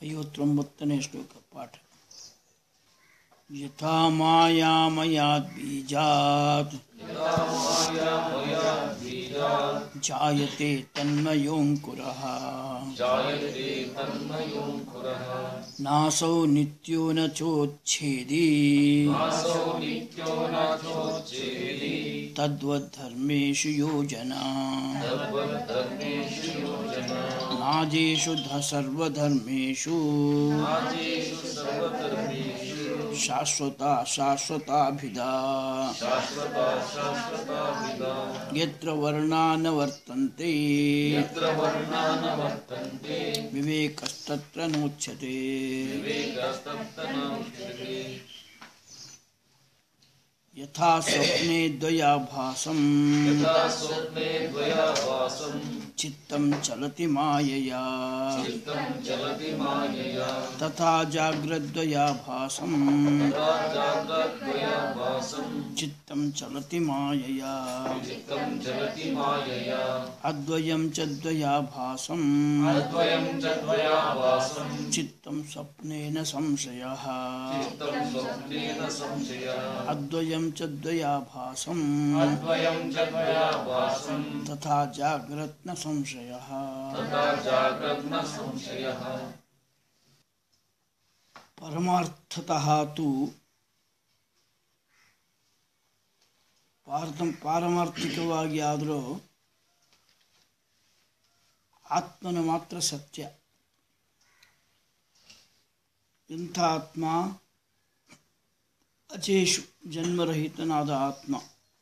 ಐವತ್ತೊಂಬತ್ತನೇ ಶ್ಲೋಕ ಪಾಠ ಯಥಾ ಮಾಯಾಮಯಾದ್ ಬೀಜಾತ್ ಜಾಯತೆ ತನ್ಮಯೋಂಕುರಃ ನಾಸೌ ನಿತ್ಯೋ ನ ಚೋಚ್ಛೇದಿ ತದ್ವद्धರ್ಮೇಷು ಯೋಜನಾ ನಾದೇಷು ಧ ಸರ್ವಧರ್ಮೇಷು ಶಾಶ್ವತ ಶಾಶ್ವತಾಭಿಧಾ ಯತ್ರ ವರ್ಣಾ ನ ವರ್ತಂತೆ ವಿವೇಕಸ್ತತ್ರ ನೋಚ್ಯತೆ ಯಥಾ ಸ್ವಪ್ನೆ ದ್ವಯಾಭಾಸಂ ಚಿತ್ತಂ ಚಲತಿ ಮಾಯಯಾ ತಥಾ ಜಾಗ್ರದ್ವಯಾಭಾಸಂ ಚಿತ್ತಂ ಚಲತಿ ಮಾಯಯಾ ಅದ್ವಯಂ ಚ ದ್ವಯಾಭಾಸಂ ಚಿತ್ತಂ ಸ್ವಪ್ನೇನ ಸಂಶಯಃ ಅದ್ವಯಂ ಚ ದ್ವಯಾಭಾಸಂ ತಥಾ ಜಾಗ್ರತ್ ನ ಸಂಶಯಃ ಪರಮಾರ್ಥತಃ ತು ಪಾರ್ಥ ಪಾರಮಾರ್ಥಿಕವಾಗಿ ಆದರೂ ಆತ್ಮನ ಮಾತ್ರ ಸತ್ಯ ಇಂಥ ಆತ್ಮ ಅಚೇಷು ಜನ್ಮರಹಿತನಾದ ಆತ್ಮ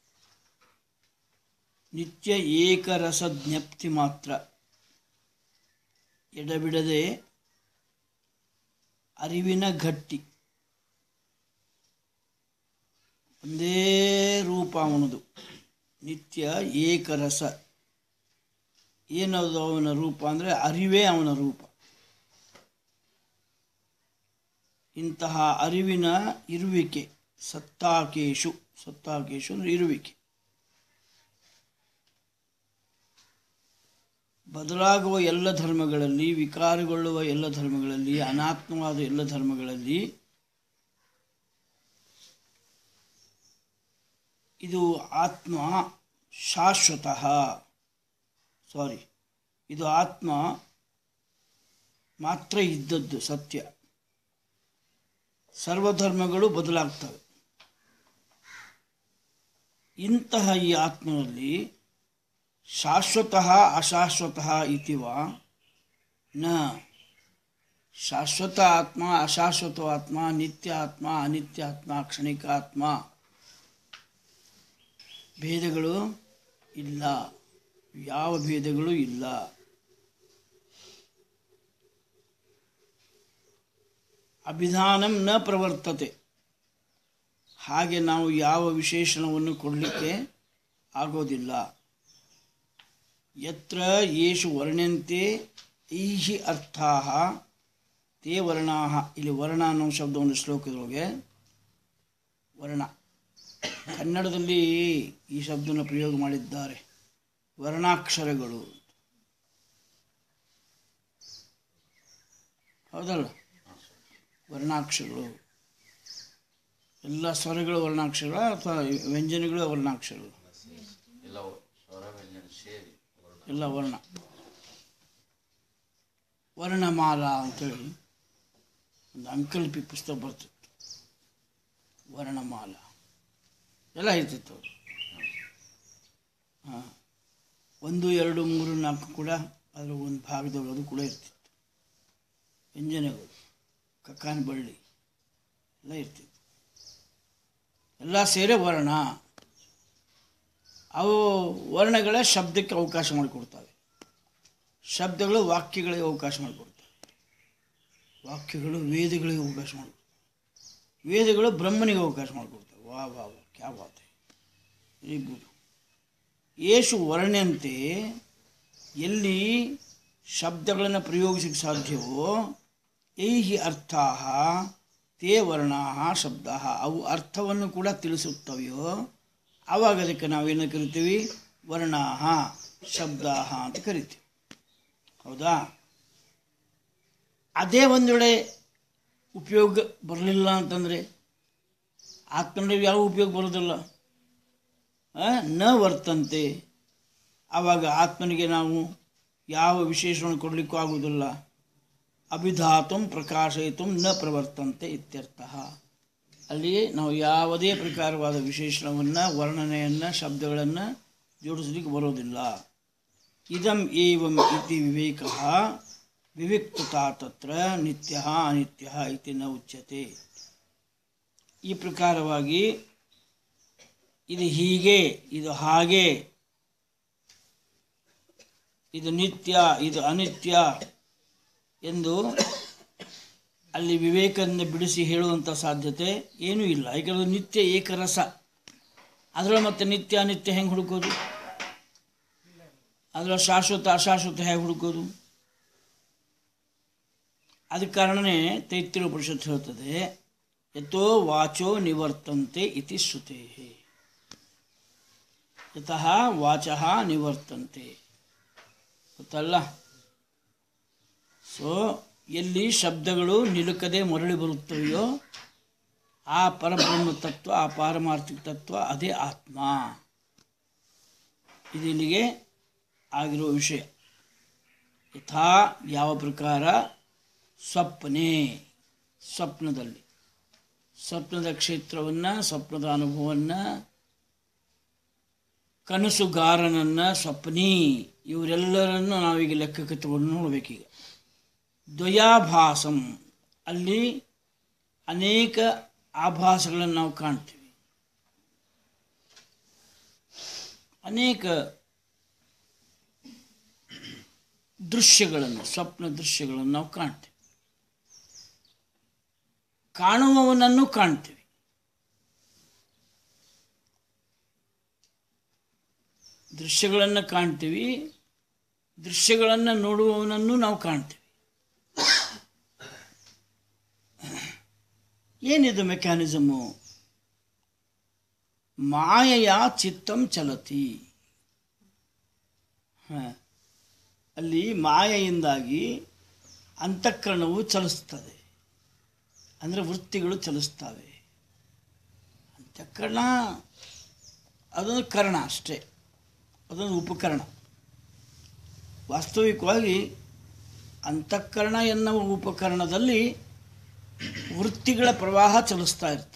ನಿತ್ಯ ಏಕರಸ ಜ್ಞಪ್ತಿ ಮಾತ್ರ ಎಡಬಿಡದೆ ಅರಿವಿನ ಗಟ್ಟಿ ಒಂದೇ ರೂಪ ಅವನದು ನಿತ್ಯ ಏಕರಸ ಏನದು ಅವನ ರೂಪ ಅಂದರೆ ಅರಿವೇ ಅವನ ರೂಪ ಇಂತಹ ಅರಿವಿನ ಇರುವಿಕೆ ಸತ್ತಾಕೇಶು ಸತ್ತಾಕೇಶು ಅಂದರೆ ಇರುವಿಕೆ ಬದಲಾಗುವ ಎಲ್ಲ ಧರ್ಮಗಳಲ್ಲಿ ವಿಕಾರಗೊಳ್ಳುವ ಎಲ್ಲ ಧರ್ಮಗಳಲ್ಲಿ ಅನಾತ್ಮವಾದ ಎಲ್ಲ ಧರ್ಮಗಳಲ್ಲಿ ಇದು ಆತ್ಮ ಶಾಶ್ವತಃ ಸಾರಿ ಇದು ಆತ್ಮ ಮಾತ್ರ ಇದ್ದದ್ದು ಸತ್ಯ ಸರ್ವಧರ್ಮಗಳು ಬದಲಾಗ್ತವೆ ಇಂತಹ ಈ ಆತ್ಮನಲ್ಲಿ ಶಾಶ್ವತಃ ಅಶಾಶ್ವತಃ ಇತಿವ ನ ಶಾಶ್ವತ ಆತ್ಮ ಅಶಾಶ್ವತ ಆತ್ಮ ನಿತ್ಯ ಆತ್ಮ ಅನಿತ್ಯ ಆತ್ಮ ಕ್ಷಣಿಕ ಆತ್ಮ ಭೇದಗಳು ಇಲ್ಲ ಯಾವ ಭೇದಗಳು ಇಲ್ಲ ಅಭಿಧಾನಂ ನ ಪ್ರವರ್ತತೆ ಹಾಗೆ ನಾವು ಯಾವ ವಿಶೇಷಣವನ್ನು ಕೊಡಲಿಕ್ಕೆ ಆಗೋದಿಲ್ಲ ಯತ್ರ ಯೇಷು ವರ್ಣ್ಯಂತೆ ಐಹಿ ಅರ್ಥಾ ತೇ ವರ್ಣಾ ಇಲ್ಲಿ ವರ್ಣ ಅನ್ನೋ ಶಬ್ದವನ್ನು ಶ್ಲೋಕದೊಳಗೆ ವರ್ಣ ಕನ್ನಡದಲ್ಲಿ ಈ ಶಬ್ದವನ್ನು ಪ್ರಯೋಗ ಮಾಡಿದ್ದಾರೆ ವರ್ಣಾಕ್ಷರಗಳು ಹೌದಲ್ಲ ವರ್ಣಾಕ್ಷರಗಳು ಎಲ್ಲ ಸ್ವರಗಳು ವರ್ಣಾಕ್ಷರಗಳು ಅಥವಾ ವ್ಯಂಜನಗಳು ವರ್ಣಾಕ್ಷರಗಳು ಎಲ್ಲ ವರ್ಣ ವರ್ಣಮಾಲಾ ಅಂತೇಳಿ ಒಂದು ಅಂಕಲ್ಪಿ ಪುಸ್ತಕ ಬರ್ತಿತ್ತು ವರ್ಣಮಾಲಾ ಎಲ್ಲ ಇರ್ತಿತ್ತು ಹಾಂ ಒಂದು ಎರಡು ಮೂರು ನಾಲ್ಕು ಕೂಡ ಅದರ ಒಂದು ಭಾಗದೊಳಗೆ ಅದು ಕೂಡ ಇರ್ತಿತ್ತು ವ್ಯಂಜನಗಳು ಕಕ್ಕಾನ ಬಳ್ಳಿ ಎಲ್ಲ ಇರ್ತಿತ್ತು ಎಲ್ಲ ಸೇರಿ ವರ್ಣ ಅವು ವರ್ಣಗಳ ಶಬ್ದಕ್ಕೆ ಅವಕಾಶ ಮಾಡಿಕೊಡ್ತವೆ ಶಬ್ದಗಳು ವಾಕ್ಯಗಳಿಗೆ ಅವಕಾಶ ಮಾಡಿಕೊಡ್ತವೆ ವಾಕ್ಯಗಳು ವೇದಗಳಿಗೆ ಅವಕಾಶ ಮಾಡಿಕೊಡ್ತವೆ ವೇದಗಳು ಬ್ರಹ್ಮನಿಗೆ ಅವಕಾಶ ಮಾಡಿಕೊಡ್ತವೆ ವಾ ವಾ ವಾ ಕ್ಯಾ ಬಾತ್ ಇಬ್ಬರು ಏಷು ವರ್ಣ್ಯಂತೆ ಎಲ್ಲಿ ಶಬ್ದಗಳನ್ನು ಪ್ರಯೋಗಿಸಕ್ಕೆ ಸಾಧ್ಯವೋ ಐಹಿ ಅರ್ಥಾ ತೇ ವರ್ಣಾ ಶಬ್ದ ಅವು ಅರ್ಥವನ್ನು ಕೂಡ ತಿಳಿಸುತ್ತವೆಯೋ ಆವಾಗ ಅದಕ್ಕೆ ನಾವೇನು ಕರಿತೀವಿ ವರ್ಣಾ ಶಬ್ದ ಅಂತ ಕರಿತೀವಿ ಹೌದಾ ಅದೇ ಒಂದು ವೇಳೆ ಉಪಯೋಗ ಬರಲಿಲ್ಲ ಅಂತಂದರೆ ಆತ್ಮನಲ್ಲಿ ಯಾವ ಉಪಯೋಗ ಬರೋದಿಲ್ಲ ಆ, ನ ವರ್ತಂತೆ ಆವಾಗ ಆತ್ಮನಿಗೆ ನಾವು ಯಾವ ವಿಶೇಷವನ್ನು ಕೊಡಲಿಕ್ಕೂ ಆಗುವುದಿಲ್ಲ ಅಭಿಧಾತು ಪ್ರಕಾಶಯಿತು ನ ಪ್ರವರ್ತಂತೆ ಇತ್ಯರ್ಥ ಅಲ್ಲಿ ನಾವು ಯಾವುದೇ ಪ್ರಕಾರವಾದ ವಿಶೇಷಣವನ್ನು ವರ್ಣನೆಯನ್ನು ಶಬ್ದಗಳನ್ನು ಜೋಡಿಸಲಿಕ್ಕೆ ಬರೋದಿಲ್ಲ ಇದಂ ಏವಂ ಇತಿ ವಿವೇಕ ವಿವಿಕ್ತತಾ ತತ್ರ ನಿತ್ಯ ಅನಿತ್ಯ ಇತಿ ನ ಉಚ್ಯತೆ ಈ ಪ್ರಕಾರವಾಗಿ ಇದು ಹೀಗೆ ಇದು ಹಾಗೆ ಇದು ನಿತ್ಯ ಇದು ಅನಿತ್ಯ ಎಂದು ಅಲ್ಲಿ ವಿವೇಕದಿಂದ ಬಿಡಿಸಿ ಹೇಳುವಂಥ ಸಾಧ್ಯತೆ ಏನೂ ಇಲ್ಲ ಯಾಕಂದ್ರೆ ಅದು ನಿತ್ಯ ಏಕರಸ ಅದರಲ್ಲಿ ಮತ್ತೆ ನಿತ್ಯ ಅನಿತ್ಯ ಹೆಂಗೆ ಹುಡುಕೋದು ಅದರಲ್ಲಿ ಶಾಶ್ವತ ಅಶಾಶ್ವತ ಹೇಗೆ ಹುಡುಕೋದು ಅದಕ್ಕೆ ಕಾರಣನೇ ತೈತ್ರಿಯ ಉಪನಿಷತ್ತು ಹೇಳ್ತದೆ ಯಥೋ ವಾಚೋ ನಿವರ್ತಂತೆ ಇತಿ ಶ್ರುತೆ ಯತಃ ವಾಚಃ ನಿವರ್ತಂತೆ ಗೊತ್ತಲ್ಲ ಸೊ ಎಲ್ಲಿ ಶಬ್ದಗಳು ನಿಲುಕದೆ ಮರಳಿ ಬರುತ್ತವೆಯೋ ಆ ಪರಬ್ರಹ್ಮ ತತ್ವ ಆ ಪಾರಮಾರ್ಥಿಕ ತತ್ವ ಅದೇ ಆತ್ಮ ಇದು ಇಲ್ಲಿಗೆ ಆಗಿರೋ ವಿಷಯ ಯಥಾ ಯಾವ ಪ್ರಕಾರ ಸ್ವಪ್ನೆ ಸ್ವಪ್ನದಲ್ಲಿ ಸ್ವಪ್ನದ ಕ್ಷೇತ್ರವನ್ನು ಸ್ವಪ್ನದ ಅನುಭವವನ್ನು ಕನಸುಗಾರನನ್ನು ಸ್ವಪ್ನಿ ಇವರೆಲ್ಲರನ್ನು ನಾವೀಗ ಲೆಕ್ಕಕ್ಕೆ ತಗೊಂಡು ನೋಡಬೇಕೀಗ ದ್ವಯಾಭಾಸಂ ಅಲ್ಲಿ ಅನೇಕ ಆಭಾಸಗಳನ್ನು ನಾವು ಕಾಣ್ತೀವಿ ಅನೇಕ ದೃಶ್ಯಗಳನ್ನು ಸ್ವಪ್ನ ದೃಶ್ಯಗಳನ್ನು ನಾವು ಕಾಣ್ತೀವಿ ಕಾಣುವವನನ್ನು ಕಾಣ್ತೀವಿ ದೃಶ್ಯಗಳನ್ನು ಕಾಣ್ತೀವಿ ದೃಶ್ಯಗಳನ್ನು ನೋಡುವವನನ್ನು ನಾವು ಕಾಣ್ತೀವಿ ಏನಿದು ಮೆಕ್ಯಾನಿಸಮು ಮಾಯೆಯ ಚಿತ್ತಂ ಚಲತಿ ಹ. ಅಲ್ಲಿ ಮಾಯೆಯಿಂದಾಗಿ ಅಂತಃಕರಣವು ಚಲಿಸ್ತದೆ ಅಂದರೆ ವೃತ್ತಿಗಳು ಚಲಿಸ್ತವೆ ಅಂತಃಕರಣ ಅದೊಂದು ಕರ್ಣ ಅಷ್ಟೇ ಅದೊಂದು ಉಪಕರಣ ವಾಸ್ತವಿಕವಾಗಿ ಅಂತಃಕರಣ ಎನ್ನುವ ಉಪಕರಣದಲ್ಲಿ ವೃತ್ತಿಗಳ ಪ್ರವಾಹ ಚಲಿಸ್ತಾ ಇರ್ತದೆ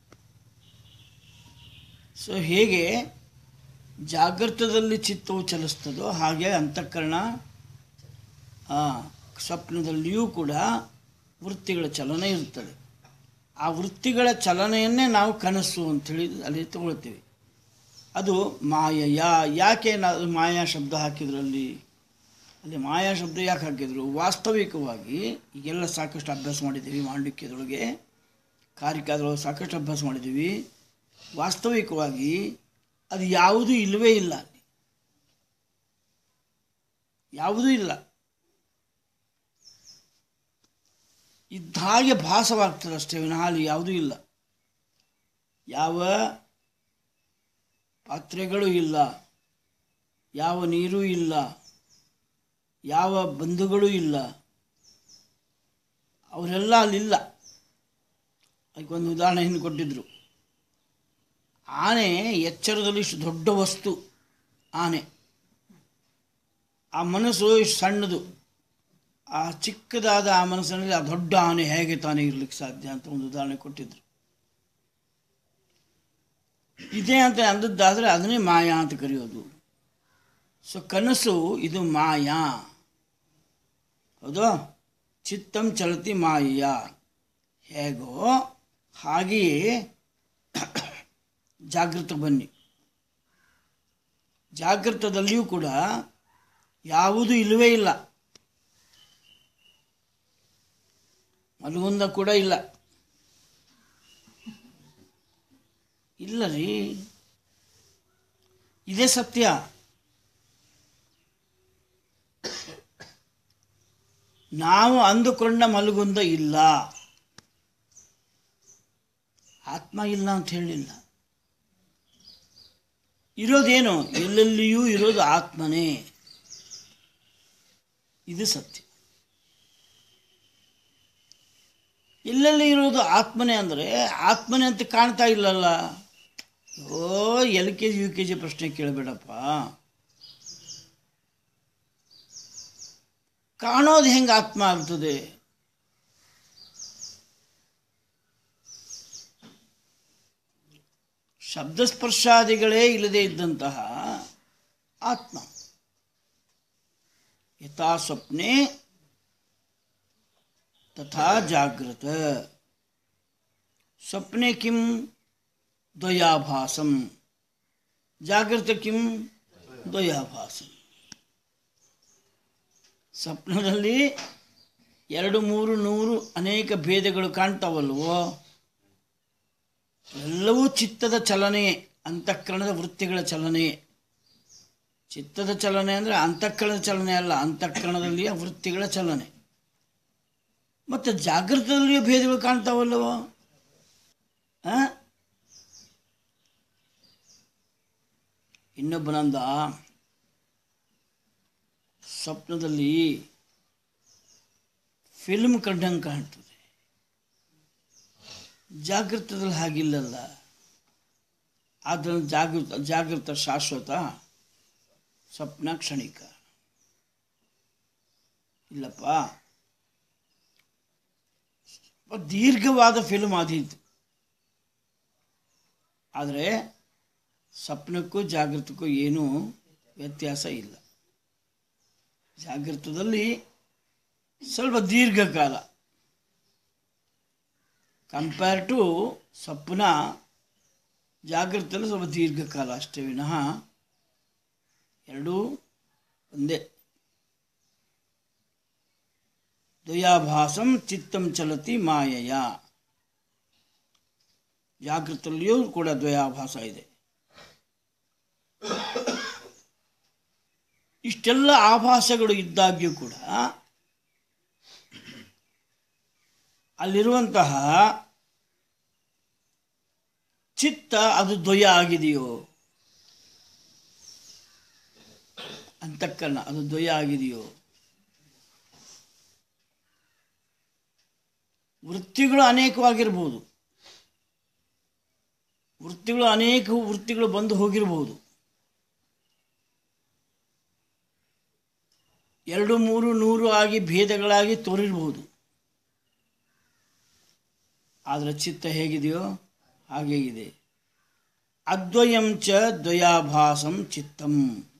ಸೊ ಹೇಗೆ ಜಾಗೃತದಲ್ಲಿ ಚಿತ್ತವು ಚಲಿಸ್ತದೋ ಹಾಗೆ ಅಂತಃಕರಣ ಆ, ಸ್ವಪ್ನದಲ್ಲಿಯೂ ಕೂಡ ವೃತ್ತಿಗಳ ಚಲನೆ ಇರ್ತದೆ ಆ ವೃತ್ತಿಗಳ ಚಲನೆಯನ್ನೇ ನಾವು ಕನಸು ಅಂಥೇಳಿ ಅಲ್ಲಿ ತಗೊಳ್ತೀವಿ ಅದು ಮಾಯಯ ಯಾಕೆ ನಾವು ಮಾಯಾ ಶಬ್ದ ಹಾಕಿದ್ರಲ್ಲಿ ಅಲ್ಲಿ ಮಾಯಾ ಶಬ್ದ ಯಾಕೆ ಹಾಕಿದ್ರು ವಾಸ್ತವಿಕವಾಗಿ ಈಗೆಲ್ಲ ಸಾಕಷ್ಟು ಅಭ್ಯಾಸ ಮಾಡಿದ್ದೀವಿ ಮಾಂಡಿಕ್ಯದೊಳಗೆ ಕಾರಿಕಾದೊಳಗೆ ಸಾಕಷ್ಟು ಅಭ್ಯಾಸ ಮಾಡಿದ್ದೀವಿ ವಾಸ್ತವಿಕವಾಗಿ ಅದು ಯಾವುದೂ ಇಲ್ಲವೇ ಇಲ್ಲ ಅಲ್ಲಿ ಯಾವುದೂ ಇಲ್ಲ ಇದ್ದ ಹಾಗೆ ಭಾಸವಾಗ್ತದೆ ಅಷ್ಟೇ ವಿನಃ ಅಲ್ಲಿ ಯಾವುದೂ ಇಲ್ಲ ಯಾವ ಪಾತ್ರೆಗಳು ಇಲ್ಲ ಯಾವ ನೀರು ಇಲ್ಲ ಯಾವ ಬಂಧುಗಳು ಇಲ್ಲ ಅವರೆಲ್ಲ ಅಲ್ಲಿಲ್ಲ ಅದಕ್ಕೊಂದು ಉದಾಹರಣೆ ಹಿಂದೆ ಕೊಟ್ಟಿದ್ರು ಆನೆ ಎಚ್ಚರದಲ್ಲಿ ಇಷ್ಟು ದೊಡ್ಡ ವಸ್ತು ಆನೆ ಆ ಮನಸ್ಸು ಇಷ್ಟು ಸಣ್ಣದು ಆ ಚಿಕ್ಕದಾದ ಆ ಮನಸ್ಸಿನಲ್ಲಿ ಆ ದೊಡ್ಡ ಆನೆ ಹೇಗೆ ತಾನೇ ಇರ್ಲಿಕ್ಕೆ ಸಾಧ್ಯ ಅಂತ ಒಂದು ಉದಾಹರಣೆ ಕೊಟ್ಟಿದ್ರು ಇದೇ ಅಂತ ಅಂದದ್ದಾದರೆ ಅದನ್ನೇ ಮಾಯಾ ಅಂತ ಕರೆಯೋದು ಸೊ ಕನಸು ಇದು ಮಾಯಾ ಹೌದು ಚಿತ್ತಂ ಚಲತಿ ಮಾಯ ಹೇಗೋ ಹಾಗೆಯೇ ಜಾಗೃತ ಬನ್ನಿ ಜಾಗೃತದಲ್ಲಿಯೂ ಕೂಡ ಯಾವುದೂ ಇಲ್ಲವೇ ಇಲ್ಲ ಮಲಗುಂದ ಕೂಡ ಇಲ್ಲ ಇಲ್ಲ ರೀ ಇದೇ ಸತ್ಯ ನಾವು ಅಂದುಕೊಂಡ ಮಲಗುಂದ ಇಲ್ಲ ಆತ್ಮ ಇಲ್ಲ ಅಂತ ಹೇಳಿಲ್ಲ ಇರೋದೇನು ಎಲ್ಲೆಲ್ಲಿಯೂ ಇರೋದು ಆತ್ಮನೇ ಇದು ಸತ್ಯ ಎಲ್ಲೆಲ್ಲಿ ಇರೋದು ಆತ್ಮನೇ ಅಂದರೆ ಆತ್ಮನೇ ಅಂತ ಕಾಣ್ತಾ ಇಲ್ಲಲ್ಲ ಓ L K G U K G ಪ್ರಶ್ನೆ ಕೇಳಬೇಡಪ್ಪ ಕಾಣೋದು ಹೆಂಗೆ ಆತ್ಮ ಆಗ್ತದೆ ಶಬ್ದಸ್ಪರ್ಶಾದಿಗಳೇ ಇಲ್ಲದೆ ಇದ್ದಂತಹ ಆತ್ಮ ಯಥಾ ಸ್ವಪ್ನೆ ತಥಾ ಜಾಗೃತ ಸ್ವಪ್ನೆ ಕಿಂ ದ್ವಯಾಭಾಸಂ ಜಾಗೃತ ಕಿಂ ದ್ವಯಾಭಾಸಂ ಸ್ವಪ್ನದಲ್ಲಿ ಎರಡು ಮೂರು ನೂರು ಅನೇಕ ಭೇದಗಳು ಕಾಣ್ತಾವಲ್ವೋ ಎಲ್ಲವೂ ಚಿತ್ತದ ಚಲನೆ ಅಂತಃಕರಣದ ವೃತ್ತಿಗಳ ಚಲನೆ ಚಿತ್ತದ ಚಲನೆ ಅಂದರೆ ಅಂತಃಕರಣದ ಚಲನೆ ಅಲ್ಲ ಅಂತಃಕರಣದಲ್ಲಿಯ ವೃತ್ತಿಗಳ ಚಲನೆ ಮತ್ತು ಜಾಗೃತದಲ್ಲಿಯೂ ಭೇದಗಳು ಕಾಣ್ತಾವಲ್ಲವೋ ಆ? ಇನ್ನೊಬ್ಬನಂದ ಸ್ವಪ್ನದಲ್ಲಿ ಫಿಲ್ಮ್ ಕಂಡಂಗೆ ಕಾಣ್ತದೆ ಜಾಗೃತದಲ್ಲಿ ಹಾಗಿಲ್ಲಲ್ಲ ಆದ್ದರಿಂದ ಜಾಗೃತ ಜಾಗೃತ ಶಾಶ್ವತ ಸ್ವಪ್ನ ಕ್ಷಣಿಕ ಇಲ್ಲಪ್ಪ ದೀರ್ಘವಾದ ಫಿಲ್ಮ್ ಆದೀತು ಆದರೆ ಸ್ವಪ್ನಕ್ಕೂ ಜಾಗೃತಕ್ಕೂ ಏನೂ ವ್ಯತ್ಯಾಸ ಇಲ್ಲ ಜಾಗೃತದಲ್ಲಿ ಸ್ವಲ್ಪ ದೀರ್ಘಕಾಲ ಕಂಪೇರ್ ಟು ಸ್ವಪ್ನ ಜಾಗೃತದಲ್ಲಿ ಸ್ವಲ್ಪ ದೀರ್ಘಕಾಲ ಅಷ್ಟೇ ವಿನಃ ಎರಡೂ ಒಂದೇ ದ್ವಯಾಭಾಸಂ ಚಿತ್ತಂ ಚಲತಿ ಮಾಯಯ ಜಾಗೃತಲ್ಲಿಯೂ ಕೂಡ ದ್ವಯಾಭಾಸ ಇದೆ ಇಷ್ಟೆಲ್ಲ ಆಭಾಸಗಳು ಇದ್ದಾಗ್ಯೂ ಕೂಡ ಅಲ್ಲಿರುವಂತಹ ಚಿತ್ತ ಅದು ದ್ವಯ ಆಗಿದೆಯೋ ಅಂತಃಕರಣ ಅದು ದ್ವಯ ಆಗಿದೆಯೋ ವೃತ್ತಿಗಳು ಅನೇಕವಾಗಿರ್ಬೋದು ವೃತ್ತಿಗಳು ಅನೇಕ ವೃತ್ತಿಗಳು ಬಂದು ಹೋಗಿರಬಹುದು ಎರಡು ಮೂರು ನೂರು ಆಗಿ ಭೇದಗಳಾಗಿ ತೋರಿರ್ಬೋದು ಆದರೆ ಚಿತ್ತ ಹೇಗಿದೆಯೋ ಹಾಗೇ ಇದೆ ಅದ್ವಯಂ ಚ ದ್ವಯಾಭಾಸಂ ಚಿತ್ತಂ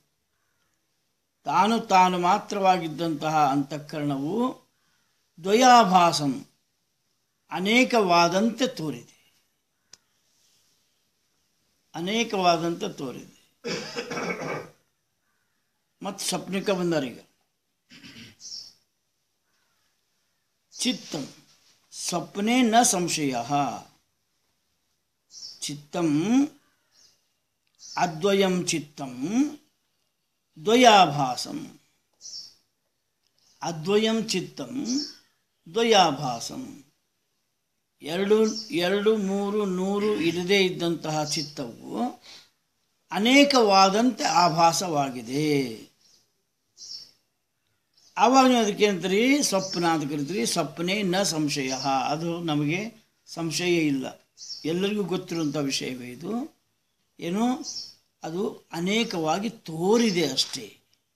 ತಾನು ತಾನು ಮಾತ್ರವಾಗಿದ್ದಂತಹ ಅಂತಃಕರಣವು ದ್ವಯಾಭಾಸಂ ಅನೇಕವಾದಂತೆ ತೋರಿದೆ ಅನೇಕವಾದಂತೆ ತೋರಿದೆ ಮತ್ತು ಸ್ವಪ್ನಕ್ಕೆ ಬಂದರೀಗ ಚಿತ್ತಂ ಸ್ವಪ್ನೆ ನ ಸಂಶಯ ಚಿತ್ತಂ ಅದ್ವಯಂ ಚಿತ್ತಂ ದ್ವಯಾಭಾಸಂ ಅದ್ವಯಂ ಚಿತ್ತಂ ದ್ವಯಾಭಾಸಂ ಎರಡು ಎರಡು ಮೂರು ನೂರು ಇರದೇ ಇದ್ದಂತಹ ಚಿತ್ತವು ಅನೇಕವಾದಂತೆ ಆಭಾಸವಾಗಿದೆ ಆವಾಗ ನೀವು ಅದಕ್ಕೆ ಅಂತೀರಿ ಸ್ವಪ್ನ ಅಂತ ಕರಿತೀರಿ ಸ್ವಪ್ನೆ ನ ಸಂಶಯ ಅದು ನಮಗೆ ಸಂಶಯ ಇಲ್ಲ ಎಲ್ಲರಿಗೂ ಗೊತ್ತಿರುವಂಥ ವಿಷಯವೇ ಇದು ಏನು ಅದು ಅನೇಕವಾಗಿ ತೋರಿದೆ ಅಷ್ಟೇ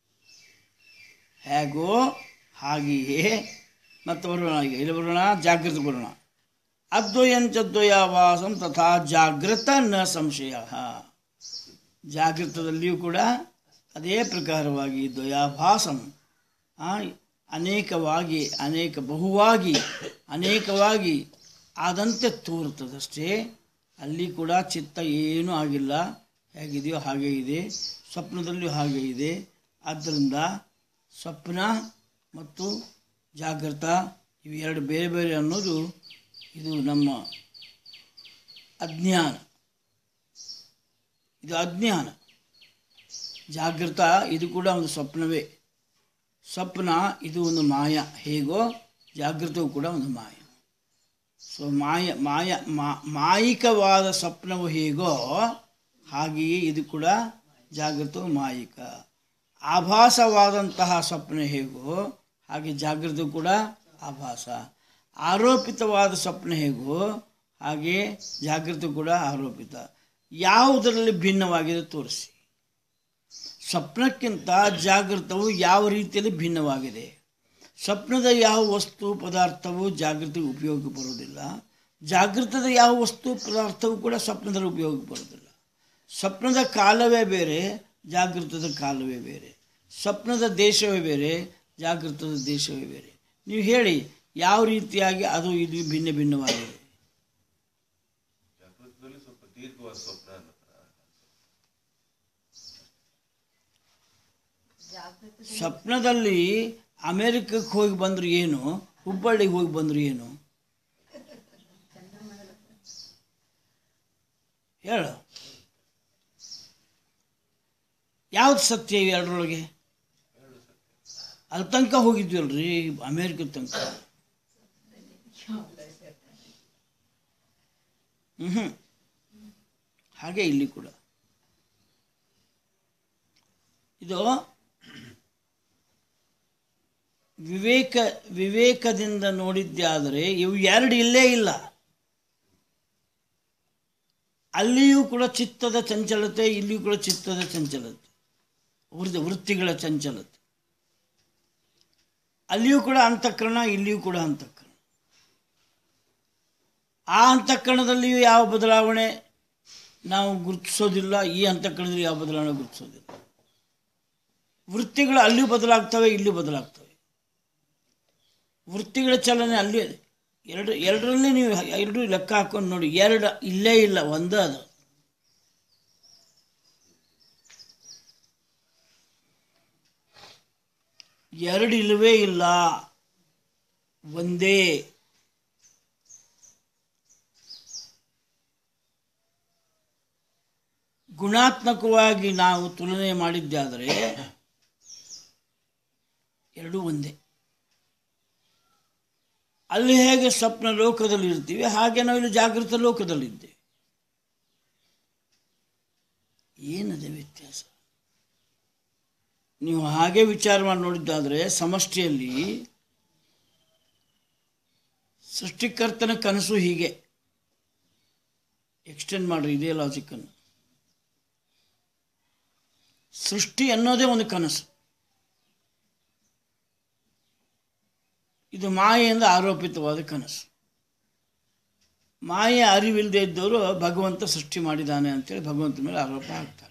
ಹೇಗೋ ಹಾಗೆಯೇ ಮತ್ತು ಬರೋಣ ಈಗ ಇಲ್ಲಿ ಬರೋಣ ಜಾಗೃತ ಬರೋಣ ಅದ್ವಯಂಚ ದ್ವಯಾವಾಸಂ ತಥಾ ಜಾಗೃತ ನ ಸಂಶಯ ಜಾಗೃತದಲ್ಲಿಯೂ ಕೂಡ ಅದೇ ಪ್ರಕಾರವಾಗಿ ದ್ವಯಾಭಾಸಂ ಆ, ಅನೇಕವಾಗಿ ಅನೇಕ ಬಹುವಾಗಿ ಅನೇಕವಾಗಿ ಆದಂತೆ ತೋರುತ್ತದಷ್ಟೇ ಅಲ್ಲಿ ಕೂಡ ಚಿತ್ತ ಏನೂ ಆಗಿಲ್ಲ ಹೇಗಿದೆಯೋ ಹಾಗೆ ಇದೆ ಸ್ವಪ್ನದಲ್ಲಿಯೂ ಹಾಗೆ ಇದೆ ಆದ್ದರಿಂದ ಸ್ವಪ್ನ ಮತ್ತು ಜಾಗೃತ ಇವೆರಡು ಬೇರೆ ಬೇರೆ ಅನ್ನೋದು ಇದು ನಮ್ಮ ಅಜ್ಞಾನ ಇದು ಅಜ್ಞಾನ ಜಾಗೃತ ಇದು ಕೂಡ ಒಂದು ಸ್ವಪ್ನವೇ ಸ್ವಪ್ನ ಇದು ಒಂದು ಮಾಯ ಹೇಗೋ ಜಾಗೃತವು ಕೂಡ ಒಂದು ಮಾಯ ಸೊ ಮಾಯ ಮಾಯ ಮಾ- ಮಾಯಿಕವಾದ ಸ್ವಪ್ನವು ಹೇಗೋ ಹಾಗೆಯೇ ಇದು ಕೂಡ ಜಾಗೃತವು ಮಾಯಿಕ ಆಭಾಸವಾದಂತಹ ಸ್ವಪ್ನ ಹೇಗೋ ಹಾಗೆ ಜಾಗೃತ ಕೂಡ ಆಭಾಸ ಆರೋಪಿತವಾದ ಸ್ವಪ್ನ ಹೇಗೋ ಹಾಗೆ ಜಾಗೃತಿ ಕೂಡ ಆರೋಪಿತ ಯಾವುದರಲ್ಲಿ ಭಿನ್ನವಾಗಿದೆ ತೋರಿಸಿ ಸ್ವಪ್ನಕ್ಕಿಂತ ಜಾಗೃತವು ಯಾವ ರೀತಿಯಲ್ಲಿ ಭಿನ್ನವಾಗಿದೆ ಸ್ವಪ್ನದ ಯಾವ ವಸ್ತು ಪದಾರ್ಥವು ಜಾಗೃತಿಗೆ ಉಪಯೋಗಕ್ಕೆ ಬರುವುದಿಲ್ಲ ಜಾಗೃತದ ಯಾವ ವಸ್ತು ಪದಾರ್ಥವು ಕೂಡ ಸ್ವಪ್ನದಲ್ಲಿ ಉಪಯೋಗಕ್ಕೆ ಬರುವುದಿಲ್ಲ ಸ್ವಪ್ನದ ಕಾಲವೇ ಬೇರೆ ಜಾಗೃತದ ಕಾಲವೇ ಬೇರೆ ಸ್ವಪ್ನದ ದೇಶವೇ ಬೇರೆ ಜಾಗೃತದ ದೇಶವೇ ಬೇರೆ ನೀವು ಹೇಳಿ ಯಾವ ರೀತಿಯಾಗಿ ಅದು ಇದು ಭಿನ್ನ ಭಿನ್ನವಾಗಿದೆ ಜಾಗೃತದಲ್ಲಿ ಸ್ವಲ್ಪ ದೀರ್ಘವಾದ ಸ್ವಪ್ನ ಅನ್ನೋ ಥರ ಸ್ವಪ್ನದಲ್ಲಿ ಅಮೇರಿಕಕ್ಕೆ ಹೋಗಿ ಬಂದ್ರು ಏನು ಹುಬ್ಬಳ್ಳಿಗೆ ಹೋಗಿ ಬಂದ್ರು ಏನು ಹೇಳು ಯಾವ್ದು ಸತ್ಯ ಇವು ಎರಡರೊಳಗೆ ಅಲ್ಲಿ ತನಕ ಹೋಗಿದ್ವಲ್ರಿ ಅಮೇರಿಕ ತನಕ ಹ್ಞೂ ಹಾಗೆ ಇಲ್ಲಿ ಕೂಡ ಇದು ವಿವೇಕ ವಿವೇಕದಿಂದ ನೋಡಿದ್ದೆ ಆದರೆ ಇವು ಎರಡು ಇಲ್ಲೇ ಇಲ್ಲ ಅಲ್ಲಿಯೂ ಕೂಡ ಚಿತ್ತದ ಚಂಚಲತೆ ಇಲ್ಲಿಯೂ ಕೂಡ ಚಿತ್ತದ ಚಂಚಲತೆ ವೃತ್ತಿ ವೃತ್ತಿಗಳ ಚಂಚಲತೆ ಅಲ್ಲಿಯೂ ಕೂಡ ಅಂತಃಕರಣ ಇಲ್ಲಿಯೂ ಕೂಡ ಅಂತಃಕರಣ ಆ ಅಂತಃಕರಣದಲ್ಲಿಯೂ ಯಾವ ಬದಲಾವಣೆ ನಾವು ಗುರುತಿಸೋದಿಲ್ಲ ಈ ಅಂತಃಕರಣದಲ್ಲಿ ಯಾವ ಬದಲಾವಣೆ ಗುರುತಿಸೋದಿಲ್ಲ ವೃತ್ತಿಗಳು ಅಲ್ಲಿಯೂ ಬದಲಾಗ್ತವೆ ಇಲ್ಲಿಯೂ ಬದಲಾಗ್ತವೆ ವೃತ್ತಿಗಳ ಚಲನೆ ಅಲ್ಲಿ ಎರಡು ಎರಡರಲ್ಲಿ ನೀವು ಎರಡು ಲೆಕ್ಕ ಹಾಕೊಂಡು ನೋಡಿ ಎರಡು ಇಲ್ಲೇ ಇಲ್ಲ ಒಂದೇ ಅದು ಎರಡು ಇಲ್ಲವೇ ಇಲ್ಲ ಒಂದೇ ಗುಣಾತ್ಮಕವಾಗಿ ನಾವು ತುಲನೆ ಮಾಡಿದ್ದಾದರೆ ಎರಡೂ ಒಂದೇ ಅಲ್ಲಿ ಹೇಗೆ ಸ್ವಪ್ನ ಲೋಕದಲ್ಲಿ ಇರ್ತೀವಿ ಹಾಗೆ ನಾವು ಇಲ್ಲಿ ಜಾಗೃತ ಲೋಕದಲ್ಲಿದ್ದೇವೆ ಏನದೆ ವ್ಯತ್ಯಾಸ ನೀವು ಹಾಗೆ ವಿಚಾರ ಮಾಡಿ ನೋಡಿದ್ದಾದರೆ ಸಮಷ್ಟಿಯಲ್ಲಿ ಸೃಷ್ಟಿಕರ್ತನ ಕನಸು ಹೀಗೆ ಎಕ್ಸ್ಟೆಂಡ್ ಮಾಡ್ರಿ ಇದೇ ಲಾಜಿಕನ್ನು ಸೃಷ್ಟಿ ಅನ್ನೋದೇ ಒಂದು ಕನಸು ಇದು ಮಾಯೆಯಿಂದ ಆರೋಪಿತವಾದ ಕನಸು ಮಾಯೆ ಅರಿವಿಲ್ಲದೆ ಇದ್ದವರು ಭಗವಂತ ಸೃಷ್ಟಿ ಮಾಡಿದ್ದಾನೆ ಅಂತೇಳಿ ಭಗವಂತ ಮೇಲೆ ಆರೋಪ ಹಾಕ್ತಾರೆ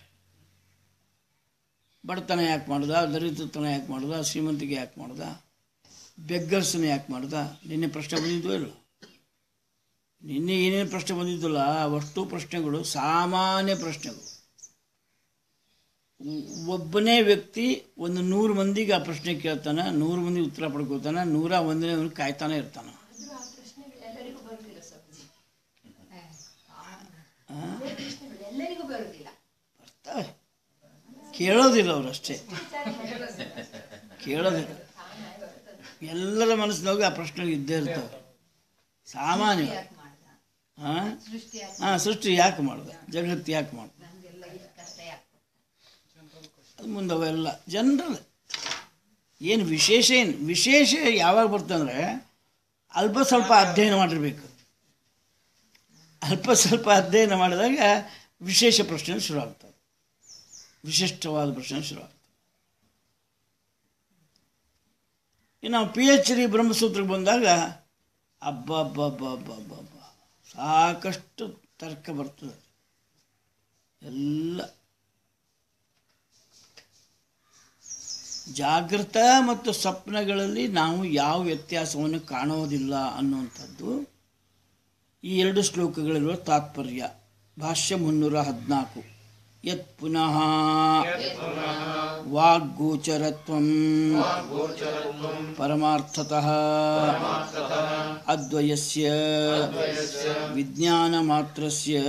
ಬಡತನ ಯಾಕೆ ಮಾಡ್ದ ದರಿದ್ರತನ ಯಾಕೆ ಮಾಡ್ದ ಶ್ರೀಮಂತಿಗೆ ಯಾಕೆ ಮಾಡ್ದ ಬೆಗ್ಗರ್ಸನ ಯಾಕೆ ಮಾಡ್ದ ನಿನ್ನೆ ಪ್ರಶ್ನೆ ಬಂದಿದ್ವೋ ಇಲ್ಲ ನಿನ್ನೆ ಏನೇನು ಪ್ರಶ್ನೆ ಬಂದಿದ್ದಲ್ಲ ಅವಷ್ಟು ಪ್ರಶ್ನೆಗಳು ಸಾಮಾನ್ಯ ಪ್ರಶ್ನೆಗಳು ಒಬ್ಬನೇ ವ್ಯಕ್ತಿ ಒಂದು ನೂರು ಮಂದಿಗೆ ಆ ಪ್ರಶ್ನೆ ಕೇಳ್ತಾನೆ ನೂರು ಮಂದಿ ಉತ್ತರ ಪಡ್ಕೋತಾನೆ ನೂರ ಒಂದನೇ ಅವ್ನು ಕಾಯ್ತಾನೆ ಇರ್ತಾನೆ ಎಲ್ಲರಿಗೂ ಬರುವುದಿಲ್ಲ ಬರ್ತಾವೆ ಕೇಳೋದಿಲ್ಲ ಅವರಷ್ಟೇ ಕೇಳೋದಿಲ್ಲ ಎಲ್ಲರ ಮನಸ್ಸಿನಾಗ ಆ ಪ್ರಶ್ನೆಗಳು ಇದ್ದೇ ಇರ್ತವೆ ಸಾಮಾನ್ಯ ಯಾಕೆ ಮಾಡ್ದ ಹಾಂ ಸೃಷ್ಟಿ ಯಾಕೆ ಹಾಂ ಸೃಷ್ಟಿ ಯಾಕೆ ಮಾಡ್ದ ಜಗತ್ತು ಯಾಕೆ ಮಾಡ್ದ ನಮ್ಗೆಲ್ಲ ಇದು ಕಷ್ಟ ಯಾಕೆ ಅದು ಮುಂದೆ ಅವೆಲ್ಲ ಜನರಲ್ ಏನು ವಿಶೇಷ ಏನು ವಿಶೇಷ ಯಾವಾಗ ಬರ್ತಂದ್ರೆ ಅಲ್ಪ ಸ್ವಲ್ಪ ಅಧ್ಯಯನ ಮಾಡಿರ್ಬೇಕು ಅಲ್ಪ ಸ್ವಲ್ಪ ಅಧ್ಯಯನ ಮಾಡಿದಾಗ ವಿಶೇಷ ಪ್ರಶ್ನೆ ಶುರು ಆಗ್ತವೆ ವಿಶಿಷ್ಟವಾದ ಪ್ರಶ್ನೆ ಶುರು ಆಗ್ತವೆ ಇನ್ನು ನಾವು ಪಿ ಎಚ್ ಡಿ ಬ್ರಹ್ಮಸೂತ್ರಕ್ಕೆ ಬಂದಾಗ ಅಬ್ಬಬ್ಬಬ್ಬಬ್ಬಬ್ಬ ಸಾಕಷ್ಟು ತರ್ಕ ಬರ್ತದೆ ಎಲ್ಲ ಜಾಗೃತ ಮತ್ತು ಸ್ವಪ್ನಗಳಲ್ಲಿ ನಾವು ಯಾವ ವ್ಯತ್ಯಾಸವನ್ನು ಕಾಣುವುದಿಲ್ಲ ಅನ್ನುವಂಥದ್ದು ಈ ಎರಡು ಶ್ಲೋಕಗಳಿರುವ ತಾತ್ಪರ್ಯ ಭಾಷ್ಯ ಮುನ್ನೂರ ಹದಿನಾಲ್ಕು ಯತ್ ಪುನಃ ವಾಗ್ಗೋಚರತ್ವಂ ಪರಮಾರ್ಥತಃ ಅದ್ವಯಸ್ಯ ವಿಜ್ಞಾನಮಾತ್ರಸ್ಯ